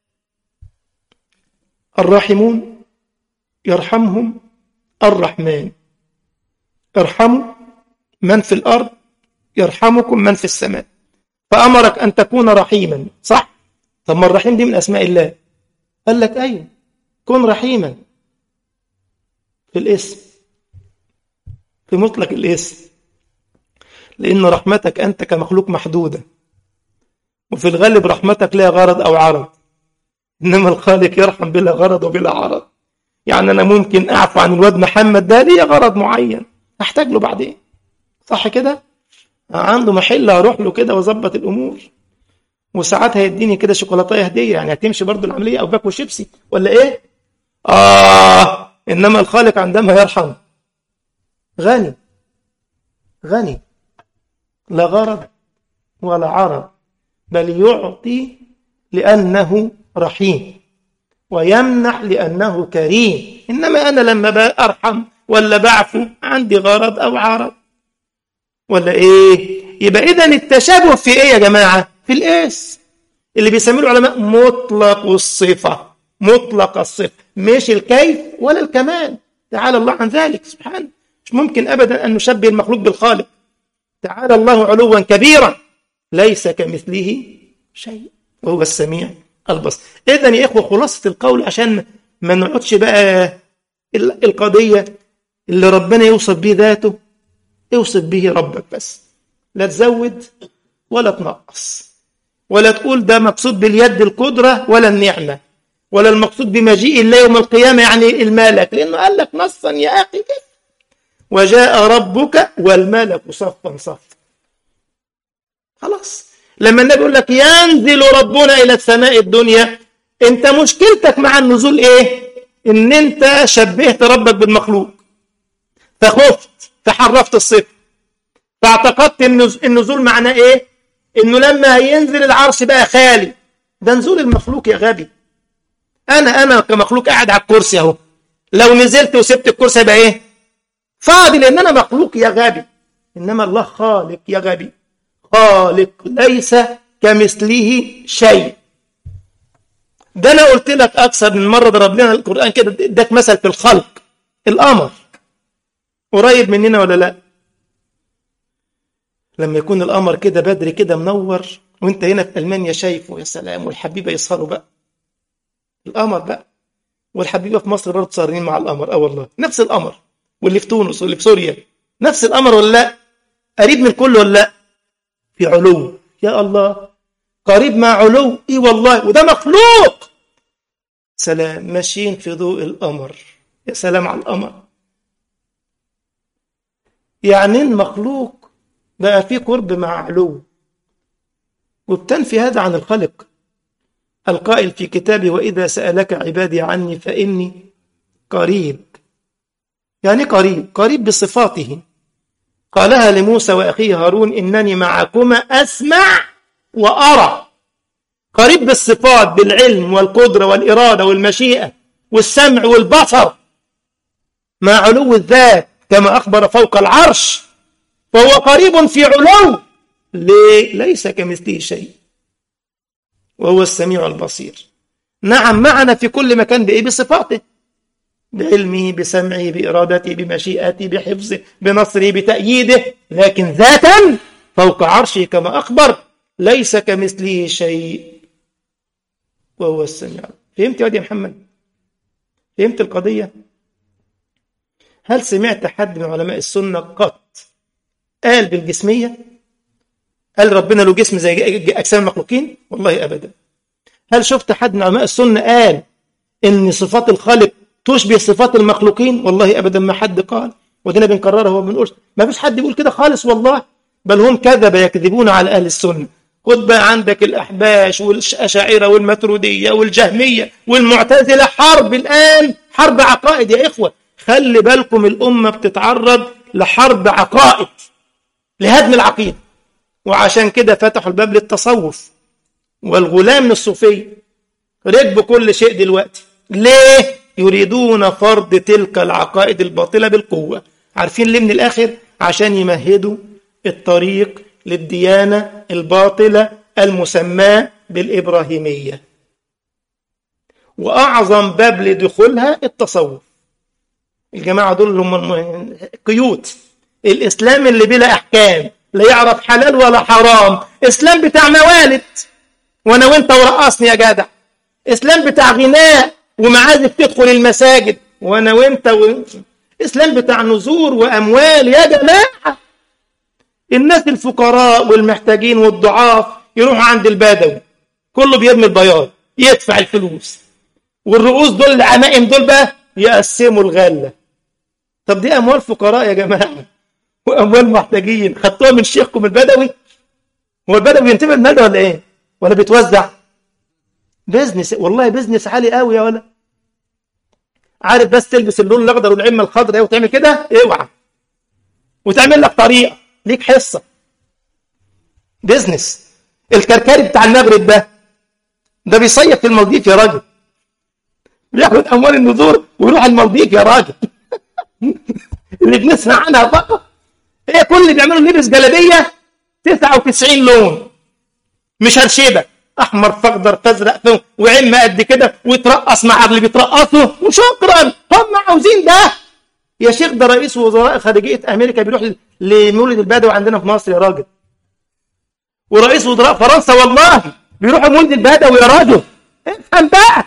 [SPEAKER 1] الراحمون يرحمهم الرحمن ارحموا من في الأرض يرحمكم من في السماء فأمرك أن تكون رحيما صح؟ طب ما الرحيم دي من أسماء الله قال لك أيوه كن رحيما في الاسم في مطلق الاسم لأن رحمتك أنت كمخلوق محدودة وفي الغالب رحمتك لها غرض أو عرض إنما الخالق يرحم بلا غرض وبلا عرض يعني أنا ممكن أعفو عن الواد محمد ده ليه غرض معين أحتاج له بعدين صح كده عنده محل هروح له كده واظبط الأمور وساعات هيديني كده شوكولاتايه هديه يعني هتمشي برضو العمليه او باكو شيبسي ولا ايه اه انما الخالق عندما يرحم غني غني لا غرض ولا عرض بل يعطي لانه رحيم ويمنح لانه كريم انما انا لما ارحم ولا بعفو عندي غرض أو عرض ولا إيه يبقى إذا التشابه في إيه يا جماعة في الإس اللي بيسميه العلماء مطلق الصفة مطلق الصفة مش الكيف ولا الكمال تعالى الله عن ذلك سبحانه مش ممكن أبدا أن نشبه المخلوق بالخالق تعالى الله علوا كبيرا ليس كمثله شيء وهو السميع البصير إذا يا إخوة خلاصة القول عشان ما نقعدش بقى القضية اللي ربنا يوصف به ذاته اوصف به ربك بس لا تزود ولا تنقص ولا تقول ده مقصود باليد القدرة ولا النعمة ولا المقصود بمجيء الله يوم القيامة يعني الملك لأنه قال لك نصا يا أخي كيف وجاء ربك والملك صفا صفا خلاص لما النبي يقول لك ينزل ربنا إلى السماء الدنيا أنت مشكلتك مع النزول إيه؟ إن أنت شبهت ربك بالمخلوق فخفت فحرفت الصفة فاعتقدت النزول معناه إيه؟ إنه لما هينزل العرش بقى خالي ده نزول المخلوق يا غبي أنا أنا كمخلوق قاعد على الكرسي أهو لو نزلت وسبت الكرسي يبقى إيه؟ فاضي لأن أنا مخلوق يا غبي إنما الله خالق يا غبي خالق ليس كمثله شيء ده أنا قلت لك أكثر من مرة ضرب لنا القرآن كده اداك مثل في الخلق القمر قريب مننا ولا لا لما يكون القمر كده بدري كده منور وانت هنا في ألمانيا شايفه يا سلام والحبيبة يسهروا بقى القمر بقى والحبيبة في مصر برضه سهرين مع القمر اه والله نفس القمر واللي في تونس واللي في سوريا نفس القمر ولا لا قريب من الكل ولا لا في علو يا الله قريب مع علو اي والله وده مخلوق سلام ماشيين في ضوء القمر يا سلام على القمر يعني المخلوق بقى في قرب مع علو وبتنفي هذا عن الخلق القائل في كتابه وإذا سألك عبادي عني فإني قريب يعني قريب قريب بصفاته قالها لموسى وأخيه هارون إنني معكما أسمع وأرى قريب بالصفات بالعلم والقدرة والإرادة والمشيئة والسمع والبصر مع علو الذات كما أخبر فوق العرش فهو قريب في علو ليه؟ ليس كمثله شيء وهو السميع البصير نعم معنا في كل مكان بإيه بصفاته بعلمه بسمعه بإرادته بمشيئته بحفظه بنصره بتأييده لكن ذاتا فوق عرشه كما أخبر ليس كمثله شيء وهو السميع فهمت يا محمد فهمت القضية هل سمعت حد من علماء السنة قط قال بالجسمية قال ربنا له جسم زي أجسام المخلوقين والله أبدا هل شفت حد من علماء السنة قال إن صفات الخالق تشبه صفات المخلوقين والله أبدا ما حد قال ودينا بنكررها وبنقول ما فيش حد يقول كده خالص والله بل هم كذب يكذبون على أهل السنة خد بقى عندك الأحباش والأشاعرة والمترودية والجهمية والمعتزلة حرب الآن حرب عقائد يا إخوة خلي بالكم الأمة بتتعرض لحرب عقائد لهدم العقيدة وعشان كده فتحوا الباب للتصوف والغلام الصوفي ركبوا كل شيء دلوقتي ليه يريدون فرض تلك العقائد الباطلة بالقوة عارفين ليه من الآخر عشان يمهدوا الطريق للديانة الباطلة المسماة بالإبراهيمية وأعظم باب لدخولها التصوف الجماعة دول هم قيود الإسلام اللي بلا أحكام لا يعرف حلال ولا حرام إسلام بتاع موالد وأنا وأنت ورقصني يا جدع إسلام بتاع غناء ومعازف تدخل المساجد وأنا وأنت و... إسلام بتاع نزور وأموال يا جماعة الناس الفقراء والمحتاجين والضعاف يروحوا عند البدوي كله بيرمي البياض يدفع الفلوس والرؤوس دول العمائم دول بقى يقسموا الغله طب دي اموال فقراء يا جماعه واموال محتاجين خدتوها من شيخكم البدوي هو البدوي ينتبه المال ولا ايه ولا بيتوزع بزنس والله بزنس عالي قوي يا ولا عارف بس تلبس اللون الاخضر والعمه الخضراء وتعمل كده اوعى وتعمل لك طريقه ليك حصه بزنس الكركري بتاع المغرب ده ده بيصيف في المالديف يا راجل بياخد اموال النذور ويروح المالديف يا راجل اللي بنسمع عنها فقط هي كل اللي بيعملوا لبس جلابيه 99 لون مش هرشبه احمر فاخضر فازرق وعمه قد كده ويترقص مع اللي بيترقصوا وشكرا هم عاوزين ده يا شيخ ده رئيس وزراء خارجيه امريكا بيروح لمولد البدوي عندنا في مصر يا راجل ورئيس وزراء فرنسا والله بيروحوا مولد البدوي يا راجل افهم بقى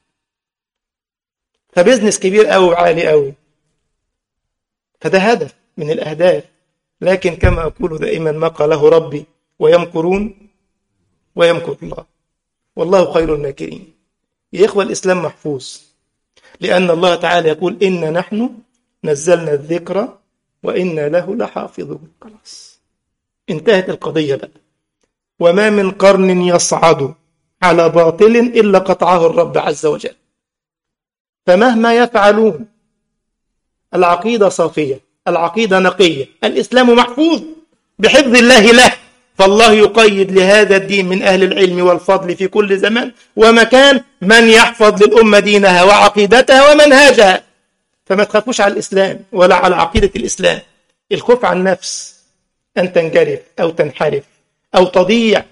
[SPEAKER 1] فبزنس كبير قوي وعالي قوي فده هدف من الاهداف لكن كما اقول دائما ما قاله ربي ويمكرون ويمكر الله والله خير الماكرين يا إخوة الإسلام محفوظ لأن الله تعالى يقول إن نحن نزلنا الذكر وإنا له لحافظون خلاص انتهت القضية بقى وما من قرن يصعد على باطل إلا قطعه الرب عز وجل فمهما يفعلون العقيدة صافية العقيدة نقية الإسلام محفوظ بحفظ الله له فالله يقيد لهذا الدين من أهل العلم والفضل في كل زمان ومكان من يحفظ للأمة دينها وعقيدتها ومنهاجها فما تخافوش على الإسلام ولا على عقيدة الإسلام الخوف عن النفس أن تنجرف أو تنحرف أو تضيع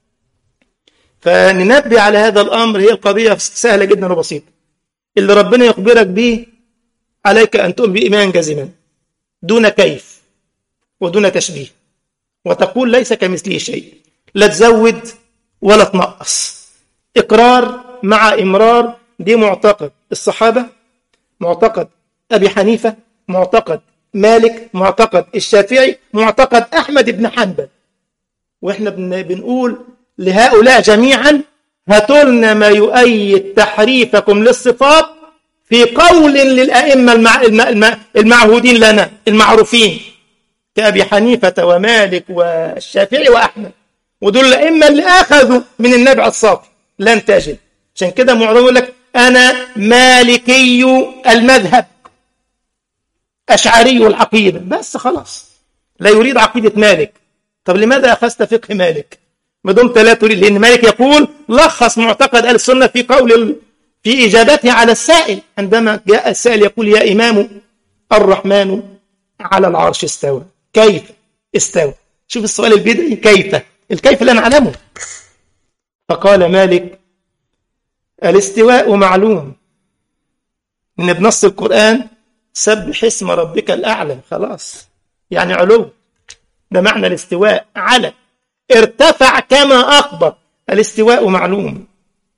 [SPEAKER 1] فننبه على هذا الأمر هي القضية سهلة جدا وبسيطة اللي ربنا يخبرك به عليك أن تؤمن بإيمان جازما دون كيف ودون تشبيه وتقول ليس كمثله شيء لا تزود ولا تنقص إقرار مع إمرار دي معتقد الصحابة معتقد أبي حنيفة معتقد مالك معتقد الشافعي معتقد أحمد بن حنبل وإحنا بنقول لهؤلاء جميعا هاتوا لنا ما يؤيد تحريفكم للصفات في قول للأئمة المع... المعهودين لنا المعروفين كأبي حنيفة ومالك والشافعي وأحمد ودول الأئمة اللي أخذوا من النبع الصافي لن تجد عشان كده معظم يقول لك أنا مالكي المذهب أشعري العقيدة بس خلاص لا يريد عقيدة مالك طب لماذا أخذت فقه مالك ما دمت لا تريد لأن مالك يقول لخص معتقد أهل السنة في قول في إجابته على السائل عندما جاء السائل يقول يا إمام الرحمن على العرش استوى كيف استوى شوف السؤال البدعي كيف الكيف لا نعلمه فقال مالك الاستواء معلوم ان بنص القرآن سبح اسم ربك الأعلى خلاص يعني علو ده معنى الاستواء على ارتفع كما أخبر الاستواء معلوم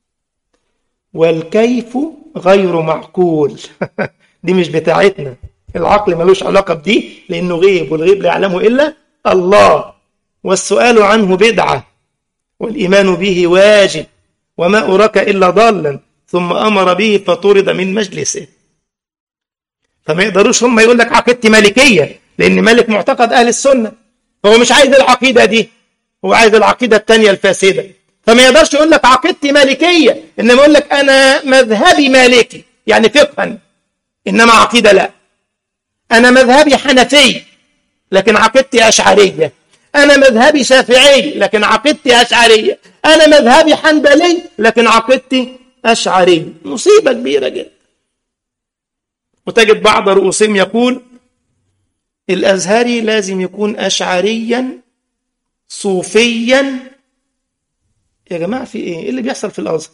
[SPEAKER 1] والكيف غير معقول دي مش بتاعتنا العقل ملوش علاقة بدي لأنه غيب والغيب لا يعلمه إلا الله والسؤال عنه بدعة والإيمان به واجب وما أراك إلا ضالا ثم أمر به فطرد من مجلسه فما يقدروش هم يقول لك عقيدتي مالكية لأن مالك معتقد أهل السنة فهو مش عايز العقيدة دي هو عايز العقيدة التانية الفاسدة فما يقدرش يقول لك عقيدتي مالكية إنما يقول لك أنا مذهبي مالكي يعني فقها إنما عقيدة لا أنا مذهبي حنفي لكن عقيدتي أشعرية أنا مذهبي شافعي لكن عقيدتي أشعرية أنا مذهبي حنبلي لكن عقيدتي أشعرية مصيبة كبيرة جدا وتجد بعض رؤوسهم يقول الأزهري لازم يكون أشعريا صوفيا يا جماعة في إيه؟ إيه اللي بيحصل في الأزهر؟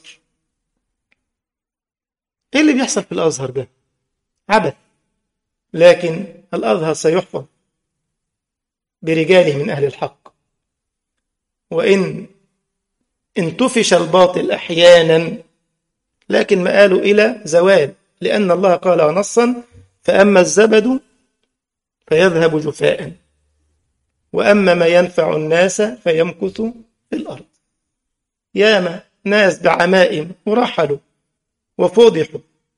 [SPEAKER 1] إيه اللي بيحصل في الأزهر ده؟ عبث لكن الأزهر سيحفظ برجاله من أهل الحق وإن انتفش الباطل أحيانا لكن مآله إلى زوال لأن الله قال نصا فأما الزبد فيذهب جفاء وأما ما ينفع الناس فيمكث في الأرض ياما ناس بعمائم ورحلوا وفضحوا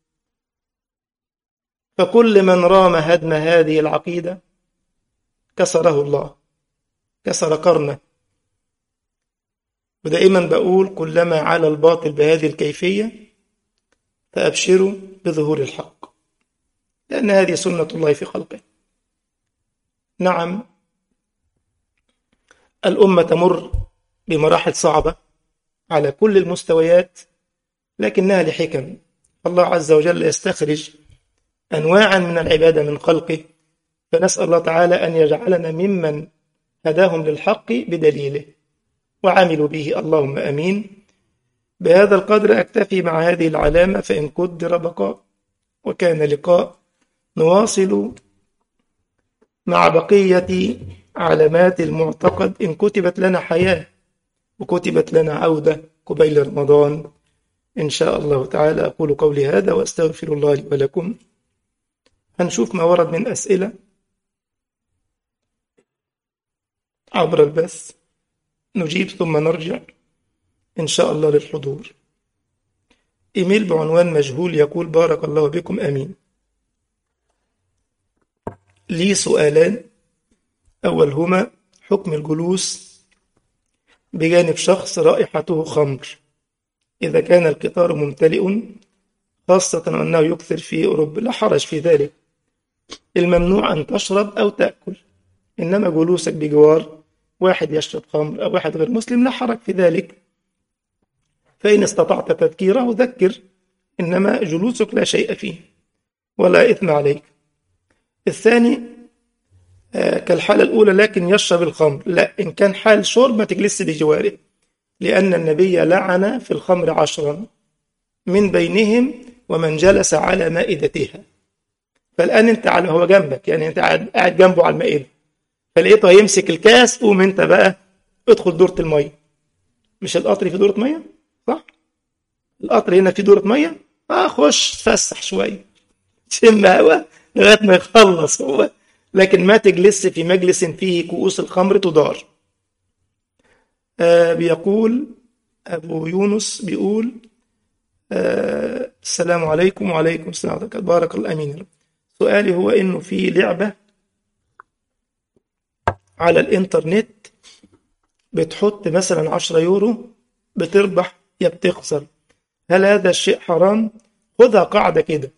[SPEAKER 1] فكل من رام هدم هذه العقيدة كسره الله كسر قرنه ودائما بقول كلما على الباطل بهذه الكيفية فأبشروا بظهور الحق لأن هذه سنة الله في خلقه نعم الأمة تمر بمراحل صعبة على كل المستويات لكنها لحكم الله عز وجل يستخرج أنواعا من العبادة من خلقه فنسأل الله تعالى أن يجعلنا ممن هداهم للحق بدليله وعملوا به اللهم أمين بهذا القدر أكتفي مع هذه العلامة فإن قدر بقاء وكان لقاء نواصل مع بقية علامات المعتقد إن كتبت لنا حياة وكتبت لنا عودة قبيل رمضان إن شاء الله تعالى أقول قولي هذا وأستغفر الله لي ولكم هنشوف ما ورد من أسئلة عبر البث نجيب ثم نرجع إن شاء الله للحضور إيميل بعنوان مجهول يقول بارك الله بكم أمين لي سؤالان أولهما حكم الجلوس بجانب شخص رائحته خمر إذا كان القطار ممتلئ خاصة أنه يكثر في أوروبا لا حرج في ذلك الممنوع أن تشرب أو تأكل إنما جلوسك بجوار واحد يشرب خمر أو واحد غير مسلم لا حرج في ذلك فإن استطعت تذكيره ذكر إنما جلوسك لا شيء فيه ولا إثم عليك الثاني آه كالحالة الأولى لكن يشرب الخمر لا إن كان حال شرب ما تجلس بجواره لأن النبي لعن في الخمر عشرا من بينهم ومن جلس على مائدتها فالآن أنت على هو جنبك يعني أنت قاعد جنبه على المائدة فلقيته يمسك الكاس قوم أنت بقى ادخل دورة المية مش القطر في دورة مية صح القطر هنا في دورة مية اه خش تفسح شوية شم هوا لغاية ما يخلص هو لكن ما تجلس في مجلس فيه كؤوس الخمر تدار آه بيقول أبو يونس بيقول آه السلام عليكم وعليكم السلام ورحمة الله بارك الله أمين سؤالي هو إنه في لعبة على الإنترنت بتحط مثلا 10 يورو بتربح يا بتخسر هل هذا الشيء حرام؟ خذها قاعدة كده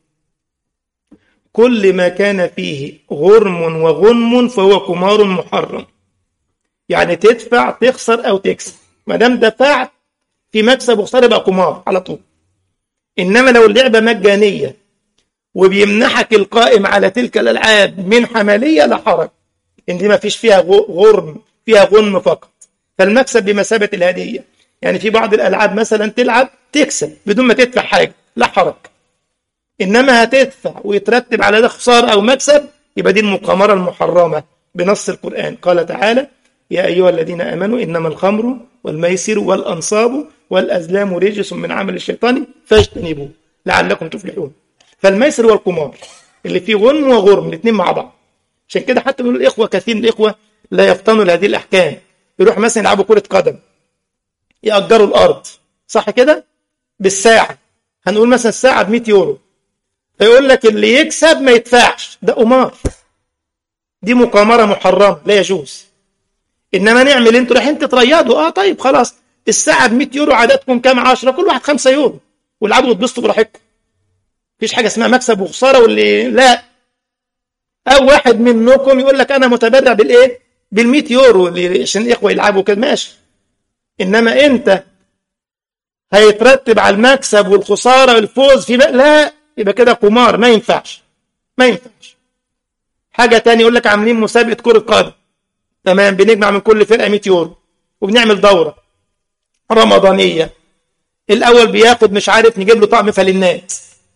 [SPEAKER 1] كل ما كان فيه غرم وغنم فهو قمار محرم يعني تدفع تخسر أو تكسب ما دام دفعت في مكسب وخسارة يبقى قمار على طول إنما لو اللعبة مجانية وبيمنحك القائم على تلك الألعاب من حملية لا حرج إن دي ما فيش فيها غرم فيها غنم فقط فالمكسب بمثابة الهدية يعني في بعض الألعاب مثلا تلعب تكسب بدون ما تدفع حاجة لا حرج إنما هتدفع ويترتب على ده خسارة أو مكسب يبقى دي المقامرة المحرمة بنص القرآن قال تعالى يا أيها الذين آمنوا إنما الخمر والميسر والأنصاب والأزلام رجس من عمل الشيطان فاجتنبوه لعلكم تفلحون فالميسر والقمار اللي فيه غنم وغرم الاثنين مع بعض عشان كده حتى بيقولوا الإخوة كثير من الإخوة لا يفطنوا لهذه الأحكام يروح مثلا يلعبوا كرة قدم يأجروا الأرض صح كده بالساعة هنقول مثلا الساعة ب 100 يورو فيقول لك اللي يكسب ما يدفعش ده قمار دي مقامرة محرمة لا يجوز انما نعمل انتوا رايحين تتريضوا اه طيب خلاص الساعه ب 100 يورو عددكم كام 10 كل واحد 5 يورو والعبوا وتبسطوا براحتكم مفيش حاجه اسمها مكسب وخساره واللي لا او واحد منكم يقول لك انا متبرع بالايه بال 100 يورو اللي عشان الاخوه يلعبوا كده ماشي انما انت هيترتب على المكسب والخساره والفوز في بقى لا يبقى كده قمار ما ينفعش ما ينفعش حاجه تانية يقول لك عاملين مسابقه كره قدم تمام بنجمع من كل فرقه 100 يورو وبنعمل دوره رمضانيه الاول بياخد مش عارف نجيب له طقم فالينات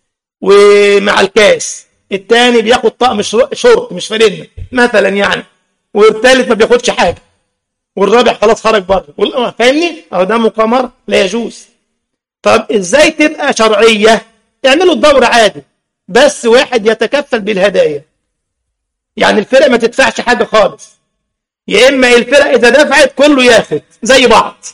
[SPEAKER 1] ومع الكاس الثاني بياخد طقم شورت مش فالينة مثلا يعني والثالث ما بياخدش حاجه والرابع خلاص خرج بره فاهمني اهو ده مقامره لا يجوز طب ازاي تبقى شرعيه اعملوا الدوره عادي بس واحد يتكفل بالهدايا يعني الفرق ما تدفعش حاجه خالص يا اما الفرق اذا دفعت كله ياخد زي بعض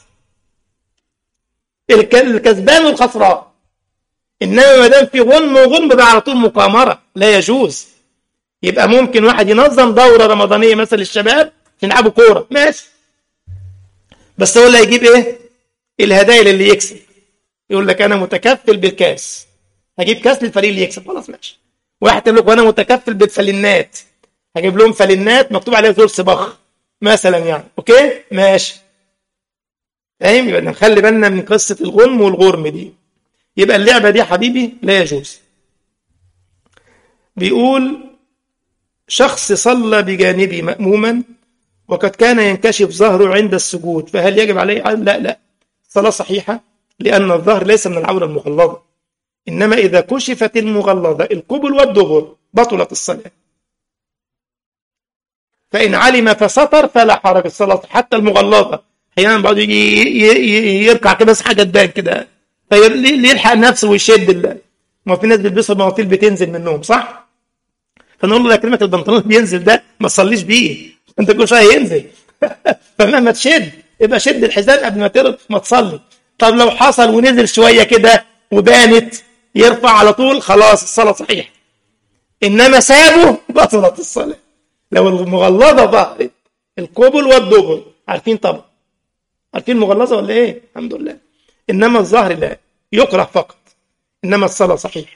[SPEAKER 1] الكسبان والخسران انما ما دام في غنم وغنم بقى على طول مقامره لا يجوز يبقى ممكن واحد ينظم دوره رمضانيه مثلا للشباب يلعبوا كوره ماشي بس هو اللي هيجيب ايه الهدايا للي يكسب يقول لك انا متكفل بالكاس هجيب كاس للفريق اللي يكسب خلاص ماشي واحد يقول لك وانا متكفل بالفلنات هجيب لهم فلنات مكتوب عليها زول صباخ مثلا يعني اوكي ماشي فاهم يبقى نخلي بالنا من قصه الغنم والغرم دي يبقى اللعبه دي يا حبيبي لا يجوز بيقول شخص صلى بجانبي مأموما وقد كان ينكشف ظهره عند السجود فهل يجب عليه لا لا صلاة صحيحة لأن الظهر ليس من العورة المغلظة إنما إذا كشفت المغلظة القبل والدبر بطلت الصلاة فإن علم فسطر فلا حرج الصلاة حتى المغلظة أحيانا بعض يجي يركع كده بس حاجة تبان كده فيلحق نفسه ويشد الله ما في ناس بيلبسوا بناطيل بتنزل منهم صح؟ فنقول له يا كلمة البنطلون بينزل ده ما تصليش بيه انت كل شويه ينزل فمهما تشد يبقى شد الحزام قبل ما تر... ما تصلي طب لو حصل ونزل شويه كده وبانت يرفع على طول خلاص الصلاه صحيحه انما سابه بطلت الصلاه لو المغلظه ظهرت القبل والدبر عارفين طبعا عارفين المغلظه ولا ايه الحمد لله انما الظهر لا يكره فقط انما الصلاه صحيحه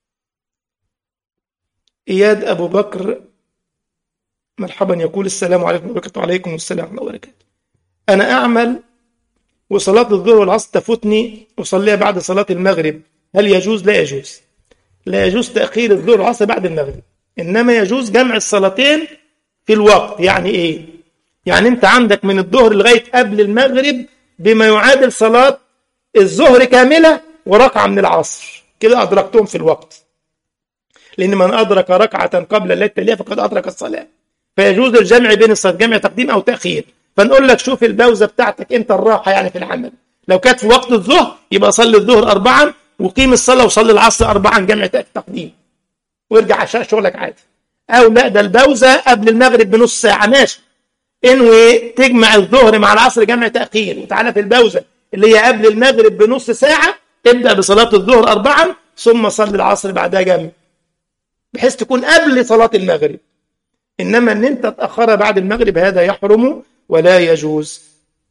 [SPEAKER 1] اياد ابو بكر مرحبا يقول السلام عليكم ورحمه الله وعليكم السلام ورحمه الله وبركاته انا اعمل وصلاه الظهر والعصر تفوتني اصليها بعد صلاه المغرب هل يجوز لا يجوز لا يجوز تاخير الظهر والعصر بعد المغرب انما يجوز جمع الصلاتين في الوقت يعني ايه يعني انت عندك من الظهر لغايه قبل المغرب بما يعادل صلاه الظهر كامله وركعه من العصر كده ادركتهم في الوقت لان من ادرك ركعه قبل التي تليها فقد ادرك الصلاه فيجوز الجمع بين الصلاه جمع تقديم او تاخير فنقول لك شوف البوزه بتاعتك انت الراحه يعني في العمل لو كانت في وقت الظهر يبقى صلي الظهر اربعا وقيم الصلاه وصلي العصر اربعا جمع تقديم وارجع شغلك عادي او لا ده البوزه قبل المغرب بنص ساعه ماشي انوي تجمع الظهر مع العصر جمع تاخير وتعالى في البوزه اللي هي قبل المغرب بنص ساعه ابدا بصلاه الظهر اربعا ثم صلي العصر بعدها جمع بحيث تكون قبل صلاه المغرب انما ان انت تاخرها بعد المغرب هذا يحرم ولا يجوز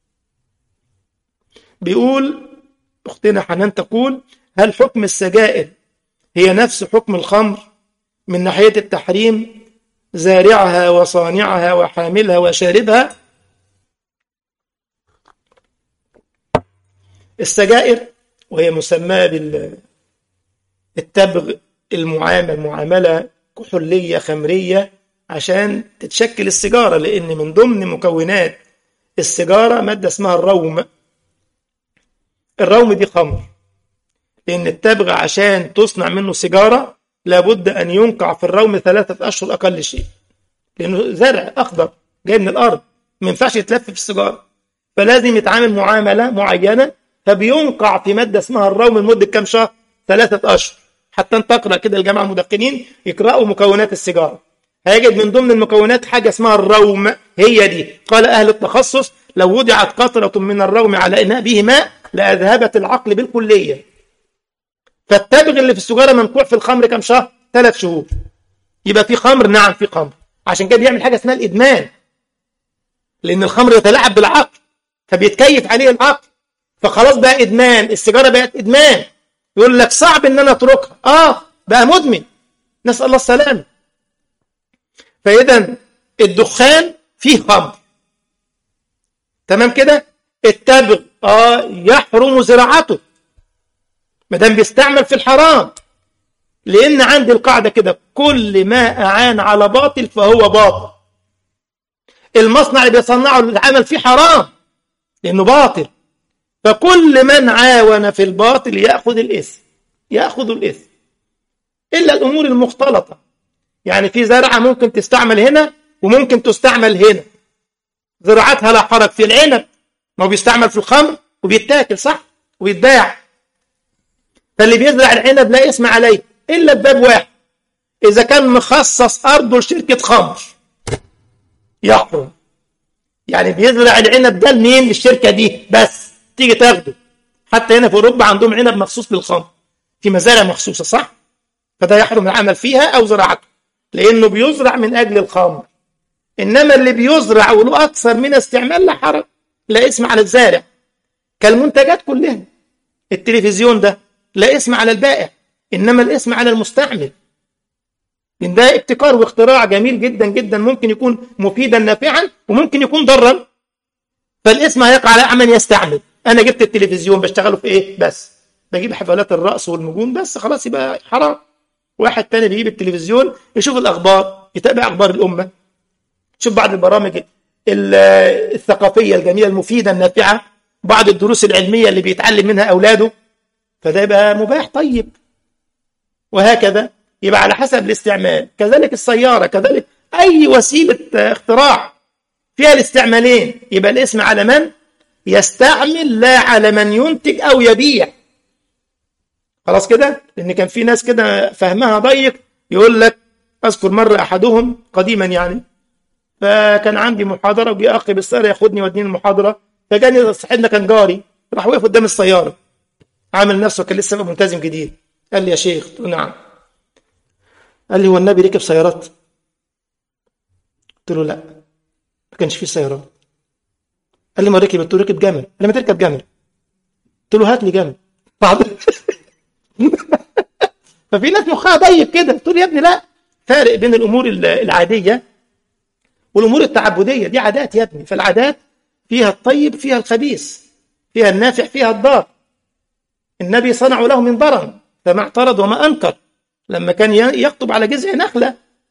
[SPEAKER 1] بيقول اختنا حنان تقول هل حكم السجائر هي نفس حكم الخمر من ناحيه التحريم زارعها وصانعها وحاملها وشاربها السجائر وهي مسماه بالتبغ المعامل معامله كحوليه خمريه عشان تتشكل السيجاره لان من ضمن مكونات السيجاره ماده اسمها الروم الروم دي خمر لان التبغ عشان تصنع منه سيجاره لابد ان ينقع في الروم ثلاثه اشهر اقل شيء لانه زرع اخضر جاي من الارض ما ينفعش يتلف في السيجاره فلازم يتعامل معامله معينه فبينقع في ماده اسمها الروم لمده كام شهر ثلاثه اشهر حتى انت تقرا كده الجماعه المدقنين يقراوا مكونات السيجاره هيجد من ضمن المكونات حاجه اسمها الروم هي دي قال اهل التخصص لو وضعت قطره من الروم على اناء به ماء لاذهبت العقل بالكليه فالتبغ اللي في السجاره منقوع في الخمر كام شهر ثلاث شهور يبقى في خمر نعم في خمر عشان كده بيعمل حاجه اسمها الادمان لان الخمر يتلاعب بالعقل فبيتكيف عليه العقل فخلاص بقى ادمان السيجاره بقت ادمان يقول لك صعب ان انا اتركها اه بقى مدمن نسال الله السلامه فاذا الدخان فيه خمر تمام كده التبغ اه يحرم زراعته ما دام بيستعمل في الحرام لان عندي القاعده كده كل ما اعان على باطل فهو باطل المصنع اللي بيصنعه العمل فيه حرام لانه باطل فكل من عاون في الباطل ياخذ الاثم ياخذ الاثم الا الامور المختلطه يعني في زرعه ممكن تستعمل هنا وممكن تستعمل هنا زراعتها لا حرج في العنب ما هو بيستعمل في الخمر وبيتاكل صح ويتباع فاللي بيزرع العنب لا اسم عليه الا بباب واحد اذا كان مخصص ارضه لشركه خمر يحرم يعني بيزرع العنب ده لمين للشركه دي بس تيجي تاخده حتى هنا في اوروبا عندهم عنب مخصوص للخمر في مزارع مخصوصه صح فده يحرم العمل فيها او زراعته لانه بيزرع من اجل الخمر انما اللي بيزرع وله اكثر من استعمال لا حرج لا اسم على الزارع كالمنتجات كلها التلفزيون ده لا اسم على البائع انما الاسم على المستعمل لان ده ابتكار واختراع جميل جدا جدا ممكن يكون مفيدا نافعا وممكن يكون ضرا فالاسم هيقع على من يستعمل انا جبت التلفزيون بشتغله في ايه بس بجيب حفلات الرقص والنجوم بس خلاص يبقى حرام واحد تاني بيجيب التلفزيون يشوف الأخبار يتابع أخبار الأمة يشوف بعض البرامج الثقافية الجميلة المفيدة النافعة بعض الدروس العلمية اللي بيتعلم منها أولاده فده يبقى مباح طيب وهكذا يبقى على حسب الاستعمال كذلك السيارة كذلك أي وسيلة اختراع فيها الاستعمالين يبقى الاسم على من يستعمل لا على من ينتج أو يبيع خلاص كده لأن كان في ناس كده فهمها ضيق يقول لك أذكر مرة أحدهم قديما يعني فكان عندي محاضرة وجي أخي بالسيارة ياخدني يوديني المحاضرة فجاني صاحبنا كان جاري راح وقف قدام السيارة عامل نفسه كان لسه ملتزم جديد قال لي يا شيخ قلت له نعم قال لي هو النبي ركب سيارات قلت له لا ما كانش فيه سيارات قال لي ما ركب قلت له ركب جمل قال لي ما تركب جمل قلت له هات لي جمل بعض ففي ناس مخها ضيق كده قلت له يا ابني لا فارق بين الامور العاديه والامور التعبديه دي عادات يا ابني فالعادات فيها الطيب فيها الخبيث فيها النافع فيها الضار النبي صنعوا له منبرا فما اعترض وما انكر لما كان يخطب على جذع نخله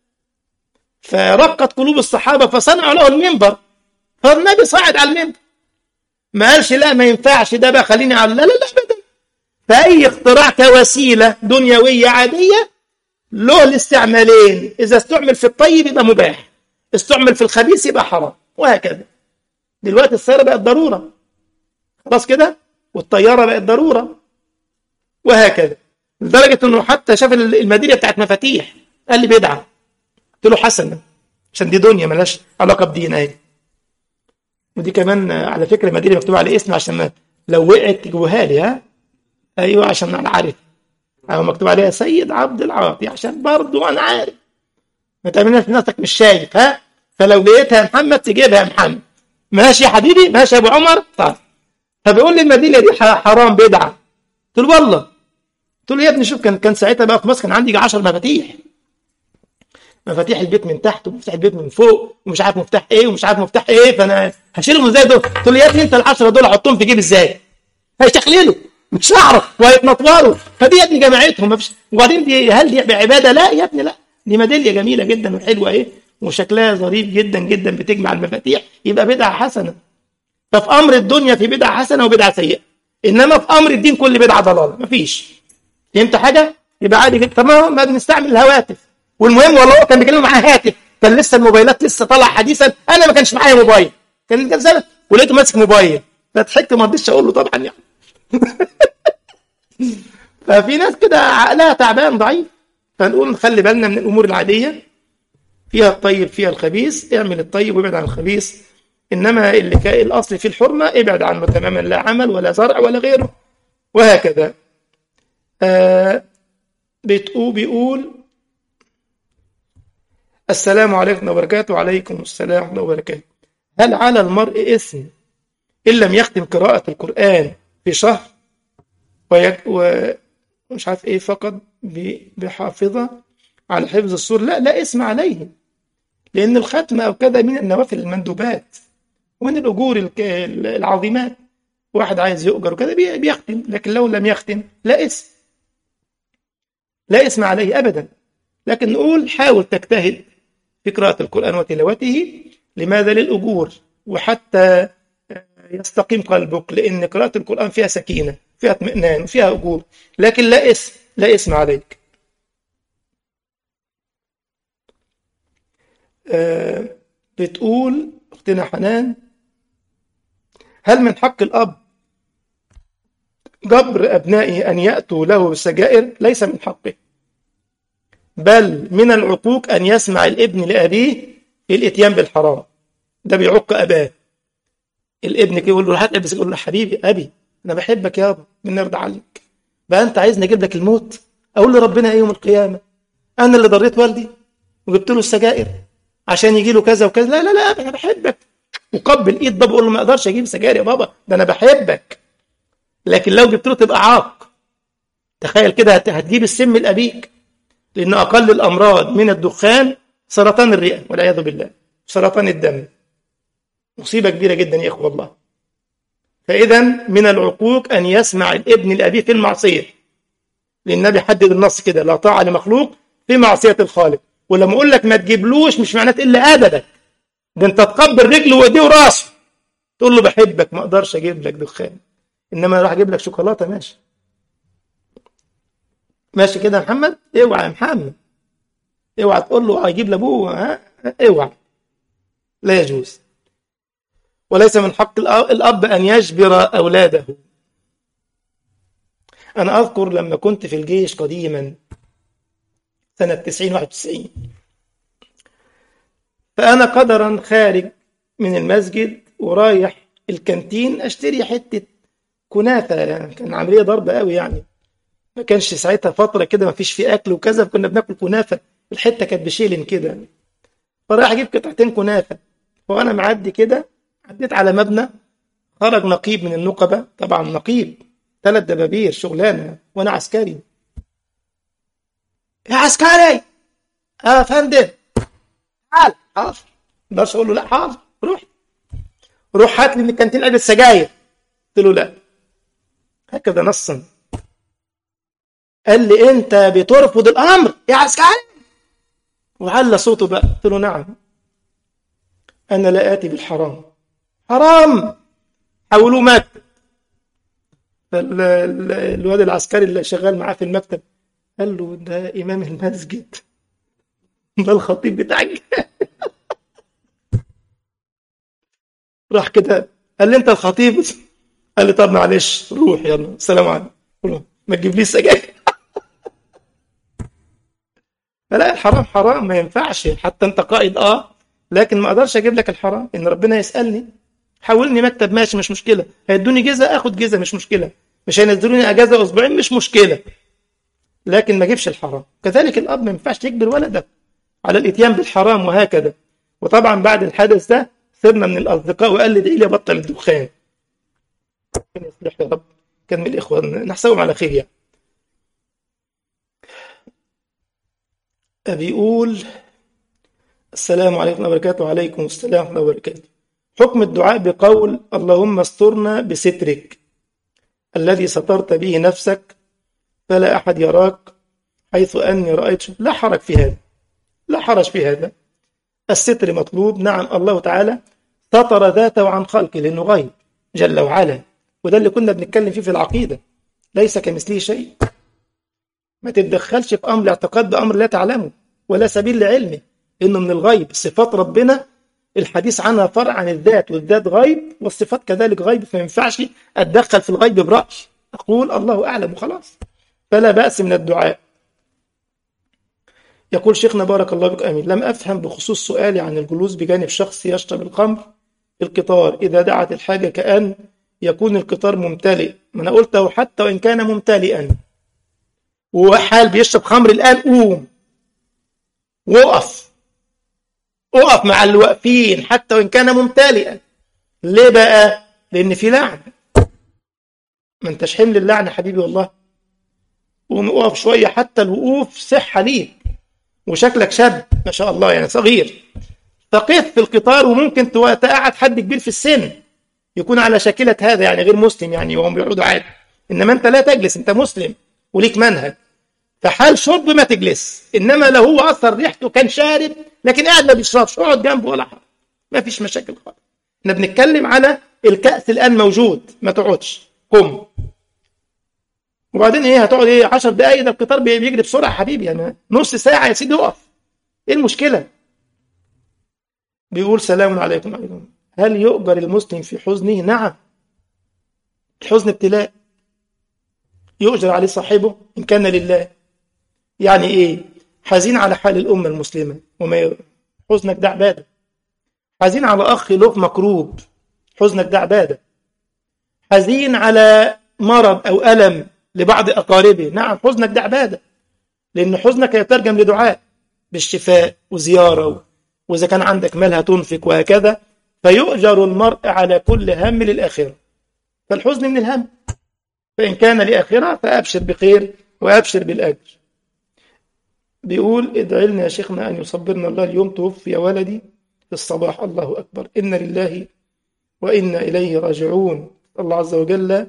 [SPEAKER 1] فرقت قلوب الصحابه فصنعوا له المنبر فالنبي صعد على المنبر ما قالش لا ما ينفعش ده بقى خليني على لا لا لا ابدا فاي اختراع كوسيله دنيويه عاديه له الاستعمالين اذا استعمل في الطيب يبقى مباح استعمل في الخبيث يبقى حرام وهكذا دلوقتي السياره بقت ضروره خلاص كده والطياره بقت ضروره وهكذا لدرجه انه حتى شاف الميداليه بتاعت مفاتيح قال لي بدعه قلت له حسنا عشان دي دنيا ملهاش علاقه بدين اهي ودي كمان على فكره الميداليه مكتوب على اسمي عشان لو وقعت تجيبوها لي ها ايوه عشان انا عارف او مكتوب عليها سيد عبد العاطي عشان برضه انا عارف ما تعملناش نفسك مش شايف ها فلو لقيتها يا محمد تجيبها يا محمد ماشي يا حبيبي ماشي يا ابو عمر طيب فبيقول لي المدينه دي حرام بدعه قلت له والله قلت له يا ابني شوف كان كان ساعتها بقى في مصر كان عندي 10 مفاتيح مفاتيح البيت من تحت ومفتاح البيت من فوق ومش عارف مفتاح ايه ومش عارف مفتاح ايه فانا هشيلهم ازاي دول قلت له يا ابني انت ال10 دول احطهم في جيب ازاي هيشخللوا مش هعرف وهيتنطوروا فدي يا ابني جماعتهم مفيش وبعدين دي هل دي عباده لا يا ابني لا دي ميداليه جميله جدا وحلوه ايه وشكلها ظريف جدا جدا بتجمع المفاتيح يبقى بدعه حسنه ففي امر الدنيا في بدعه حسنه وبدعه سيئه انما في امر الدين كل بدعه ضلاله مفيش فهمت حاجه يبقى عادي جدا طب ما بنستعمل الهواتف والمهم والله كان بيكلموا معاه هاتف كان لسه الموبايلات لسه طالعه حديثا انا ما كانش معايا موبايل كان كان سنه ولقيته ماسك موبايل فضحكت ما رضيتش اقول له طبعا يعني ففي ناس كده عقلها تعبان ضعيف فنقول نخلي بالنا من الامور العاديه فيها الطيب فيها الخبيث اعمل الطيب وابعد عن الخبيث انما اللي كان الاصل في الحرمه ابعد عنه تماما لا عمل ولا زرع ولا غيره وهكذا آه بتقول بيقول السلام عليكم وبركاته وعليكم السلام ورحمه الله وبركاته هل على المرء اثم ان لم يختم قراءه القران في شهر ويك ومش عارف ايه فقط بحافظه على حفظ السور لا لا اسم عليه لأن الختم أو كذا من النوافل المندوبات ومن الأجور العظيمات واحد عايز يؤجر وكذا بيختم لكن لو لم يختم لا اسم لا اسم عليه أبدا لكن نقول حاول تجتهد في قراءة القرآن وتلاوته لماذا للأجور وحتى يستقيم قلبك لأن قراءة القرآن فيها سكينة فيها اطمئنان وفيها أجور لكن لا اسم لا اسم عليك آه بتقول اختنا حنان هل من حق الاب جبر ابنائه ان ياتوا له بالسجائر ليس من حقه بل من العقوق ان يسمع الابن لابيه في الاتيان بالحرام ده بيعق اباه الابن كده يقول له هات ابنك يقول له حبيبي ابي انا بحبك يابا بنرضى عنك بقى انت عايزني اجيب لك الموت اقول لربنا ايه يوم القيامه انا اللي ضريت والدي وجبت له السجائر عشان يجي له كذا وكذا لا لا لا انا بحبك وقبل ايد بابا اقول له ما اقدرش اجيب سجاير يا بابا ده انا بحبك لكن لو جبت له تبقى عاق تخيل كده هتجيب السم لابيك لان اقل الامراض من الدخان سرطان الرئه والعياذ بالله سرطان الدم مصيبه كبيره جدا يا اخوه الله فاذا من العقوق ان يسمع الابن لابيه في المعصيه لأن النبي حدد النص كده لا طاعة لمخلوق في معصية الخالق ولما أقول لك ما تجيبلوش مش معناه تقل أدبك ده أنت تقبل رجله وإيديه وراسه تقول له بحبك ما أقدرش أجيب لك دخان إنما راح أجيب لك شوكولاتة ماشي ماشي كده يا محمد اوعى يا محمد اوعى تقول له هيجيب لابوه ها اوعى لا يجوز وليس من حق الأب أن يجبر أولاده أنا أذكر لما كنت في الجيش قديما سنة 90 91 فأنا قدرا خارج من المسجد ورايح الكانتين أشتري حتة كنافة يعني كان عملية ضربة قوي يعني ما كانش ساعتها فترة كده ما فيش في أكل وكذا فكنا بناكل كنافة الحتة كانت بشيلن كده فرايح أجيب قطعتين كنافة وأنا معدي كده عديت على مبنى خرج نقيب من النقبة طبعا نقيب ثلاث دبابير شغلانة وأنا عسكري يا عسكري يا فندم تعال حاضر ما اقول له لا حاضر روح روح هات لي من الكانتين علبة سجاير قلت له لا هكذا نصا قال لي انت بترفض الامر يا عسكري وعلى صوته بقى قلت له نعم انا لا اتي بالحرام حرام حولوه مكتب الواد العسكري اللي شغال معاه في المكتب قال له ده امام المسجد ده الخطيب بتاعك راح كده قال لي انت الخطيب قال لي طب معلش روح يلا السلام عليكم ما تجيبليش سجاير فلا الحرام حرام ما ينفعش حتى انت قائد اه لكن ما اقدرش اجيب لك الحرام ان ربنا يسالني حولني مكتب ماشي مش مشكله هيدوني جزء اخد جزء مش مشكله مش هينزلوني اجازه اسبوعين مش مشكله لكن ما اجيبش الحرام كذلك الاب ما ينفعش يجبر ولده على الاتيان بالحرام وهكذا وطبعا بعد الحدث ده صرنا من الاصدقاء وقال لي ادعي لي ابطل الدخان ربنا يصلح يا رب كان من الاخوه نحسبهم على خير يعني بيقول السلام عليكم ورحمه الله وبركاته وعليكم السلام ورحمه الله وبركاته حكم الدعاء بقول اللهم استرنا بسترك الذي سترت به نفسك فلا أحد يراك حيث أني رأيت لا حرج في هذا لا حرج في هذا الستر مطلوب نعم الله تعالى سطر ذاته عن خلقه لأنه غيب جل وعلا وده اللي كنا بنتكلم فيه في العقيدة ليس كمثله شيء ما تتدخلش في أمر الاعتقاد بأمر لا تعلمه ولا سبيل لعلمه إنه من الغيب صفات ربنا الحديث عنها فرع عن الذات والذات غيب والصفات كذلك غيب فما ينفعش اتدخل في الغيب برأي اقول الله اعلم وخلاص فلا بأس من الدعاء يقول شيخنا بارك الله بك امين لم افهم بخصوص سؤالي عن الجلوس بجانب شخص يشرب الخمر القطار اذا دعت الحاجه كأن يكون القطار ممتلئ ما انا قلته حتى وان كان ممتلئا وحال بيشرب خمر الان قوم وقف اقف مع اللي واقفين حتى وان كان ممتلئا ليه بقى لان في لعنه ما انتش حمل اللعنه حبيبي والله قوم اقف شويه حتى الوقوف صحه ليك وشكلك شاب ما شاء الله يعني صغير فقف في القطار وممكن تقعد حد كبير في السن يكون على شاكله هذا يعني غير مسلم يعني وهم بيقعدوا عادي انما انت لا تجلس انت مسلم وليك منهج فحال شرب ما تجلس انما لو هو اثر ريحته كان شارب لكن قاعد ما بيشربش اقعد جنبه ولا حاجه ما فيش مشاكل خالص احنا بنتكلم على الكأس الان موجود ما تقعدش قم وبعدين ايه هتقعد ايه 10 دقايق ده القطار بيجري بسرعه حبيبي يعني نص ساعه يا سيدي اقف ايه المشكله بيقول سلام عليكم عليكم هل يؤجر المسلم في حزنه نعم الحزن ابتلاء يؤجر عليه صاحبه ان كان لله يعني ايه حزين على حال الامه المسلمه وما حزنك ده عباده حزين على اخ له مكروب حزنك ده عباده حزين على مرض او الم لبعض اقاربه نعم حزنك ده عباده لان حزنك يترجم لدعاء بالشفاء وزياره واذا كان عندك مال هتنفق وهكذا فيؤجر المرء على كل هم للاخره فالحزن من الهم فان كان لاخره فابشر بخير وابشر بالاجر بيقول ادعي لنا يا شيخنا أن يصبرنا الله اليوم توفي ولدي في الصباح الله أكبر إن لله وإنا إليه راجعون الله عز وجل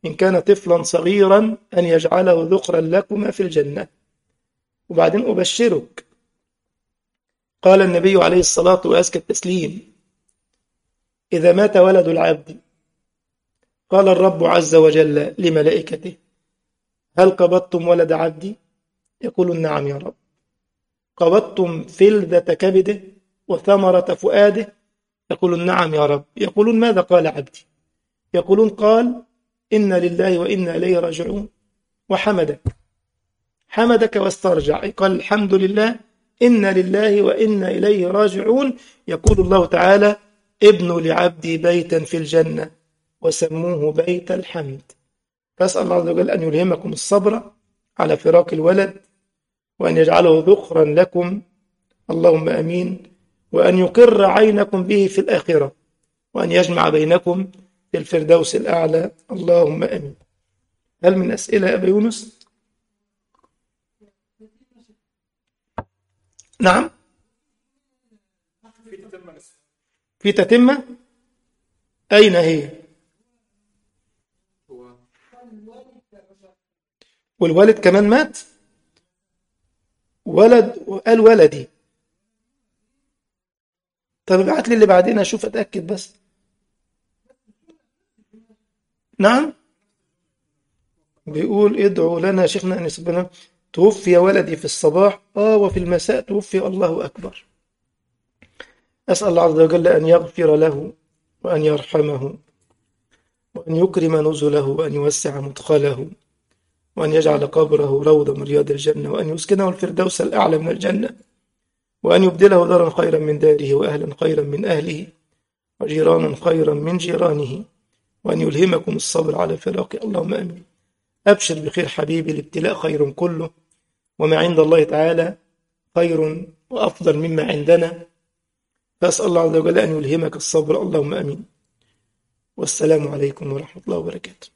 [SPEAKER 1] إن كان طفلا صغيرا أن يجعله ذخرا لكما في الجنة وبعدين أبشرك قال النبي عليه الصلاة وأزكى التسليم إذا مات ولد العبد قال الرب عز وجل لملائكته هل قبضتم ولد عبدي يقولون نعم يا رب قبضتم فلذة كبده وثمرة فؤاده يقولون نعم يا رب يقولون ماذا قال عبدي يقولون قال إنا لله وإنا إليه راجعون وحمدك حمدك واسترجع قال الحمد لله إنا لله وإنا إليه راجعون يقول الله تعالى ابنوا لعبدي بيتا في الجنة وسموه بيت الحمد فأسأل الله عز وجل أن يلهمكم الصبر على فراق الولد وأن يجعله ذخرا لكم اللهم أمين وأن يقر عينكم به في الآخرة وأن يجمع بينكم في الفردوس الأعلى اللهم أمين هل من أسئلة يا أبا يونس؟ نعم في تتمة أين هي والوالد كمان مات ولد وقال ولدي طب ابعت لي اللي بعدين اشوف اتاكد بس نعم بيقول ادعوا لنا يا شيخنا ان يصبنا توفي ولدي في الصباح اه وفي المساء توفي الله اكبر اسال الله عز وجل ان يغفر له وان يرحمه وان يكرم نزله وان يوسع مدخله وأن يجعل قبره روضة من رياض الجنة وأن يسكنه الفردوس الأعلى من الجنة وأن يبدله دارا خيرا من داره وأهلا خيرا من أهله وجيرانا خيرا من جيرانه وأن يلهمكم الصبر على فراقه اللهم آمين أبشر بخير حبيبي الابتلاء خير كله وما عند الله تعالى خير وأفضل مما عندنا فأسأل الله عز وجل أن يلهمك الصبر اللهم آمين والسلام عليكم ورحمة الله وبركاته